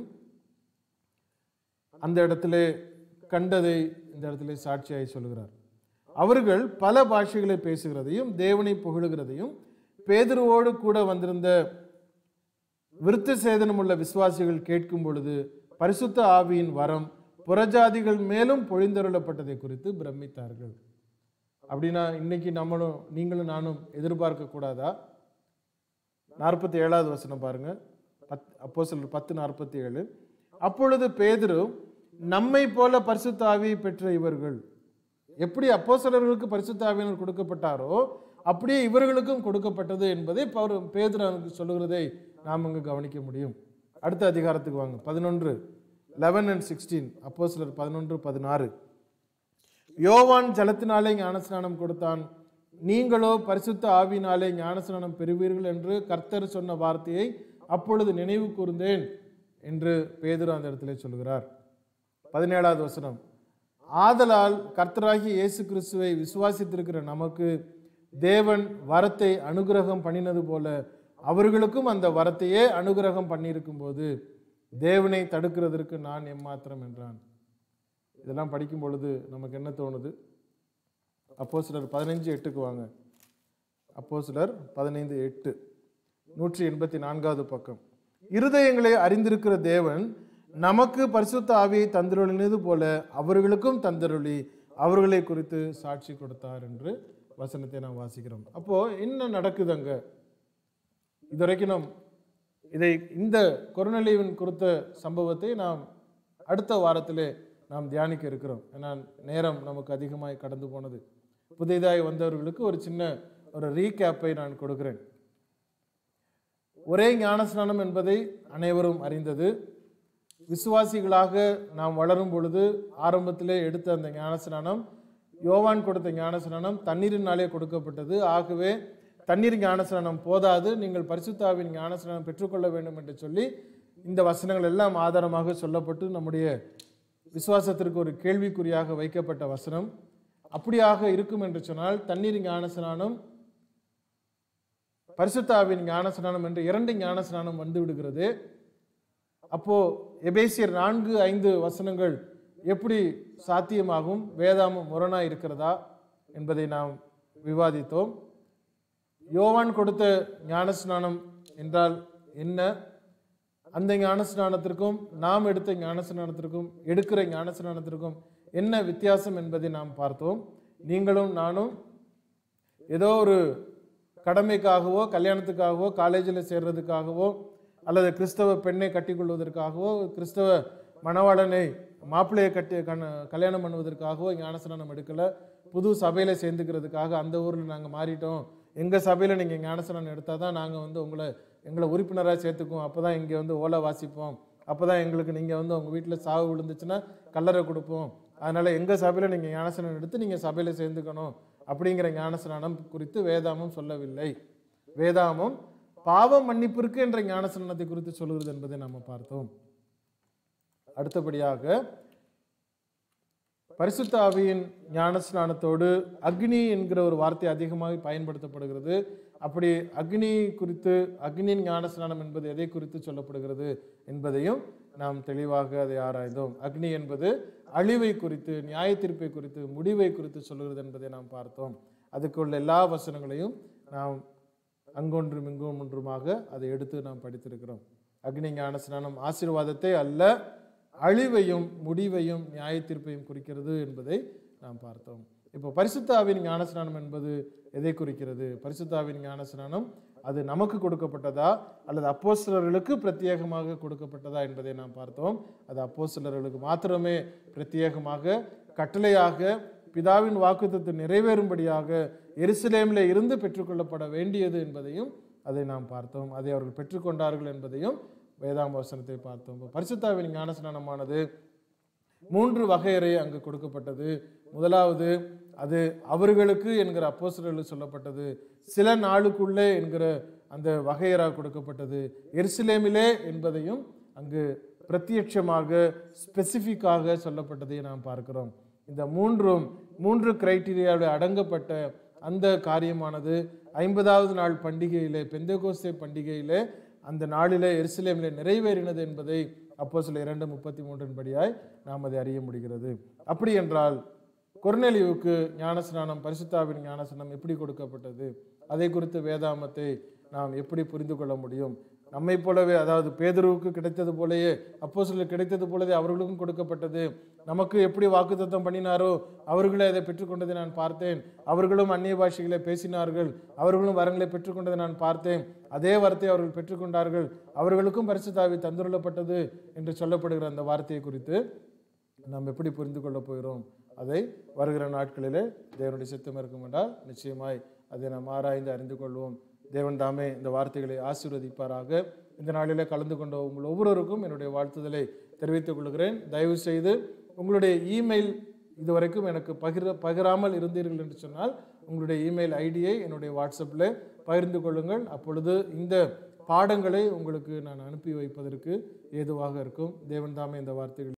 அந்த இடத்திலே கண்டதை இந்த இடத்திலே சாட்சியாய் சொல்கிறார் அவர்கள் பல பாஷைகளை பேசுகிறதையும் தேவனை புகழுகிறதையும் பேதுருவோடு கூட வந்திருந்த விருத்த சேதனம் உள்ள விசுவாசிகள் கேட்கும் பொழுது பரிசுத்த ஆவியின் வரம் புறஜாதிகள் மேலும் பொழிந்தருளப்பட்டதை குறித்து பிரமித்தார்கள் அப்படின்னா இன்னைக்கு நம்மளும் நீங்களும் நானும் எதிர்பார்க்க கூடாதா நாற்பத்தி ஏழாவது வசனம் பாருங்க பத் அப்போ பத்து நாற்பத்தி ஏழு அப்பொழுது பேதுரு நம்மை போல பரிசுத்த ஆவியை பெற்ற இவர்கள் எப்படி அப்போஸ்தலர்களுக்கு பரிசுத்த ஆவியினர் கொடுக்கப்பட்டாரோ அப்படியே இவர்களுக்கும் கொடுக்கப்பட்டது என்பதை பவுர் பேதுரு அவனுக்கு சொல்லுகிறதை நாம் இங்கு கவனிக்க முடியும் அடுத்த அதிகாரத்துக்கு வாங்க பதினொன்று லெவன் அண்ட் சிக்ஸ்டீன் அப்போ சிலர் பதினொன்று பதினாறு யோவான் ஜலத்தினாலே ஞானஸ்நானம் கொடுத்தான் நீங்களோ பரிசுத்த ஆவினாலே ஞானஸ்நானம் பெறுவீர்கள் என்று கர்த்தர் சொன்ன வார்த்தையை அப்பொழுது நினைவு கூர்ந்தேன் என்று பேதுரு அந்த இடத்திலே சொல்கிறார் பதினேழாவது வசனம் ஆதலால் கர்த்தராகிய இயேசு கிறிஸ்துவை விசுவாசித்திருக்கிற நமக்கு தேவன் வரத்தை அனுகிரகம் பண்ணினது போல அவர்களுக்கும் அந்த வரத்தையே அனுகிரகம் பண்ணியிருக்கும் போது தேவனை தடுக்கிறதற்கு நான் எம்மாத்திரம் என்றான் இதெல்லாம் படிக்கும் பொழுது நமக்கு என்ன தோணுது அப்போ சிலர் பதினஞ்சு எட்டுக்கு வாங்க அப்போ சிலர் பதினைந்து எட்டு நூற்றி எண்பத்தி நான்காவது பக்கம் இருதயங்களை அறிந்திருக்கிற தேவன் நமக்கு பரிசுத்த ஆவியை தந்திருளினது போல அவர்களுக்கும் தந்தருளி அவர்களை குறித்து சாட்சி கொடுத்தார் என்று வசனத்தை நாம் வாசிக்கிறோம் அப்போ என்ன நடக்குது அங்க இதுவரைக்கும் நாம் இதை இந்த கொரோனலீவின் குறித்த சம்பவத்தை நாம் அடுத்த வாரத்திலே நாம் தியானிக்க இருக்கிறோம் ஏன்னா நேரம் நமக்கு அதிகமாய் கடந்து போனது புதிதாய் வந்தவர்களுக்கு ஒரு சின்ன ஒரு ரீகேப்பை நான் கொடுக்கிறேன் ஒரே ஞானஸ்நானம் என்பதை அனைவரும் அறிந்தது விசுவாசிகளாக நாம் வளரும் பொழுது ஆரம்பத்திலே எடுத்த அந்த ஞானஸ்நானம் யோவான் கொடுத்த ஞானஸ்நானம் தண்ணீரினாலே கொடுக்கப்பட்டது ஆகவே தண்ணீர் ஞானஸ்நானம் போதாது நீங்கள் பரிசுத்தாவின் ஞானஸ்நானம் பெற்றுக்கொள்ள வேண்டும் என்று சொல்லி இந்த வசனங்கள் எல்லாம் ஆதாரமாக சொல்லப்பட்டு நம்முடைய விசுவாசத்திற்கு ஒரு கேள்விக்குறியாக வைக்கப்பட்ட வசனம் அப்படியாக இருக்கும் என்று சொன்னால் தண்ணீர் ஞானஸ்நானம் பரிசுத்தாவின் ஞானஸ்நானம் என்று இரண்டு ஞானஸ்நானம் வந்து விடுகிறது அப்போ எபேசியர் நான்கு ஐந்து வசனங்கள் எப்படி சாத்தியமாகும் வேதாமம் முரணா இருக்கிறதா என்பதை நாம் விவாதித்தோம் யோவான் கொடுத்த ஞானஸ்நானம் என்றால் என்ன அந்த ஞானஸ்நானத்திற்கும் நாம் எடுத்த ஞானஸ்நானத்திற்கும் எடுக்கிற ஞானஸ்நானத்திற்கும் என்ன வித்தியாசம் என்பதை நாம் பார்த்தோம் நீங்களும் நானும் ஏதோ ஒரு கடமைக்காகவோ கல்யாணத்துக்காகவோ காலேஜில் சேர்றதுக்காகவோ அல்லது கிறிஸ்தவ பெண்ணை கட்டிக்கொள்வதற்காகவோ கிறிஸ்தவ மணவாளனை மாப்பிள்ளையை கட்டி கண கல்யாணம் பண்ணுவதற்காகவோ ஞானஸ்நானம் எடுக்கலை புது சபையில் சேர்ந்துக்கிறதுக்காக அந்த ஊரில் நாங்கள் மாறிட்டோம் எங்கள் சபையில் நீங்கள் ஞானஸ்நானம் எடுத்தால் தான் நாங்கள் வந்து உங்களை எங்களை உறுப்பினராக சேர்த்துக்குவோம் அப்போ தான் இங்கே வந்து ஓலை வாசிப்போம் அப்போ தான் எங்களுக்கு நீங்கள் வந்து உங்கள் வீட்டில் சாவு விழுந்துச்சுன்னா கல்லறை கொடுப்போம் அதனால் எங்கள் சபையில் நீங்கள் ஞானஸ்நானம் எடுத்து நீங்கள் சபையில் சேர்ந்துக்கணும் அப்படிங்கிற ஞானஸ்நானம் குறித்து வேதாமம் சொல்லவில்லை வேதாமம் பாவ மன்னிப்பிற்கு என்ற ஞானஸ்நானத்தை குறித்து சொல்கிறது என்பதை நாம் பார்த்தோம் அடுத்தபடியாக பரிசுத்த ஆவியின் ஞானஸ்நானத்தோடு அக்னி என்கிற ஒரு வார்த்தை அதிகமாக பயன்படுத்தப்படுகிறது அப்படி அக்னி குறித்து அக்னியின் ஞானஸ்நானம் என்பது எதை குறித்து சொல்லப்படுகிறது என்பதையும் நாம் தெளிவாக அதை ஆராய்ந்தோம் அக்னி என்பது அழிவை குறித்து நியாய தீர்ப்பை குறித்து முடிவை குறித்து சொல்கிறது என்பதை நாம் பார்த்தோம் அதுக்குள்ள எல்லா வசனங்களையும் நாம் அங்கொன்றும் இங்கும் ஒன்றுமாக அதை எடுத்து நாம் படித்திருக்கிறோம் அக்னி ஞானஸ்நானம் ஆசீர்வாதத்தை அல்ல அழிவையும் முடிவையும் நியாய தீர்ப்பையும் குறிக்கிறது என்பதை நாம் பார்த்தோம் இப்போ பரிசுத்தாவின் ஞானஸ்நானம் என்பது எதை குறிக்கிறது பரிசுத்தாவின் ஞானஸ்நானம் அது நமக்கு கொடுக்கப்பட்டதா அல்லது அப்போஸ்தலர்களுக்கு பிரத்யேகமாக கொடுக்கப்பட்டதா என்பதை நாம் பார்த்தோம் அது அப்போஸ்தலர்களுக்கு மாத்திரமே பிரத்யேகமாக கட்டளையாக பிதாவின் வாக்குத்தத்தை நிறைவேறும்படியாக எருசலேமில் இருந்து பெற்றுக்கொள்ளப்பட வேண்டியது என்பதையும் அதை நாம் பார்த்தோம் அதை அவர்கள் பெற்றுக்கொண்டார்கள் என்பதையும் வேதாம வசனத்தை பார்த்தோம் பரிசுத்தாவின் ஞானஸ்நானமானது மூன்று வகையறை அங்கு கொடுக்கப்பட்டது முதலாவது அது அவர்களுக்கு என்கிற அப்போஸ்தலர்களுக்கு சொல்லப்பட்டது சில நாளுக்குள்ளே என்கிற அந்த வகையறா கொடுக்கப்பட்டது எருசலேமிலே என்பதையும் அங்கு பிரத்யட்சமாக ஸ்பெசிஃபிக்காக சொல்லப்பட்டதை நாம் பார்க்கிறோம் இந்த மூன்றும் மூன்று கிரைட்டீரியாவில் அடங்கப்பட்ட அந்த காரியமானது ஐம்பதாவது நாள் பண்டிகையிலே பெந்தகோஸ்தே பண்டிகையிலே அந்த நாளிலே எருசலேமிலே நிறைவேறினது என்பதை அப்போ சில இரண்டு முப்பத்தி மூன்றின் படியாய் நாம் அதை அறிய முடிகிறது அப்படி என்றால் கொர்நெலியுவுக்கு ஞானஸ்நானம் பரிசுத்தாவின் ஞானஸ்நானம் எப்படி கொடுக்கப்பட்டது அதை குறித்து வேதாமத்தை நாம் எப்படி புரிந்து கொள்ள முடியும் நம்மை போலவே அதாவது பேதுருவுக்கு கிடைத்தது போலயே அப்போ கிடைத்தது போலவே அவர்களுக்கும் கொடுக்கப்பட்டது நமக்கு எப்படி வாக்குத்தத்தம் பண்ணினாரோ அவர்களே அதை பெற்றுக்கொண்டதை நான் பார்த்தேன் அவர்களும் அந்நிய பாஷைகளை பேசினார்கள் அவர்களும் வரங்களை பெற்றுக்கொண்டதை நான் பார்த்தேன் அதே வார்த்தையை அவர்கள் பெற்றுக்கொண்டார்கள் அவர்களுக்கும் பரிசுத்தாவி தந்துள்ளப்பட்டது என்று சொல்லப்படுகிற அந்த வார்த்தையை குறித்து நாம் எப்படி புரிந்து கொள்ளப் போகிறோம் அதை வருகிற நாட்களிலே தேவனுடைய சித்தம் இருக்கும் என்றால் நிச்சயமாய் அதை நாம் ஆராய்ந்து அறிந்து கொள்வோம் தேவன் தாமே இந்த வார்த்தைகளை ஆசீர்வதிப்பாராக இந்த நாளிலே கலந்து கொண்ட உங்கள் ஒவ்வொருவருக்கும் என்னுடைய வாழ்த்துதலை தெரிவித்துக் கொள்கிறேன் தயவு செய்து உங்களுடைய இமெயில் இதுவரைக்கும் எனக்கு பகிர பகிராமல் இருந்தீர்கள் என்று சொன்னால் உங்களுடைய இமெயில் ஐடியை என்னுடைய வாட்ஸ்அப்பில் பகிர்ந்து கொள்ளுங்கள் அப்பொழுது இந்த பாடங்களை உங்களுக்கு நான் அனுப்பி வைப்பதற்கு ஏதுவாக இருக்கும் தேவன் தாமே இந்த வார்த்தைகள்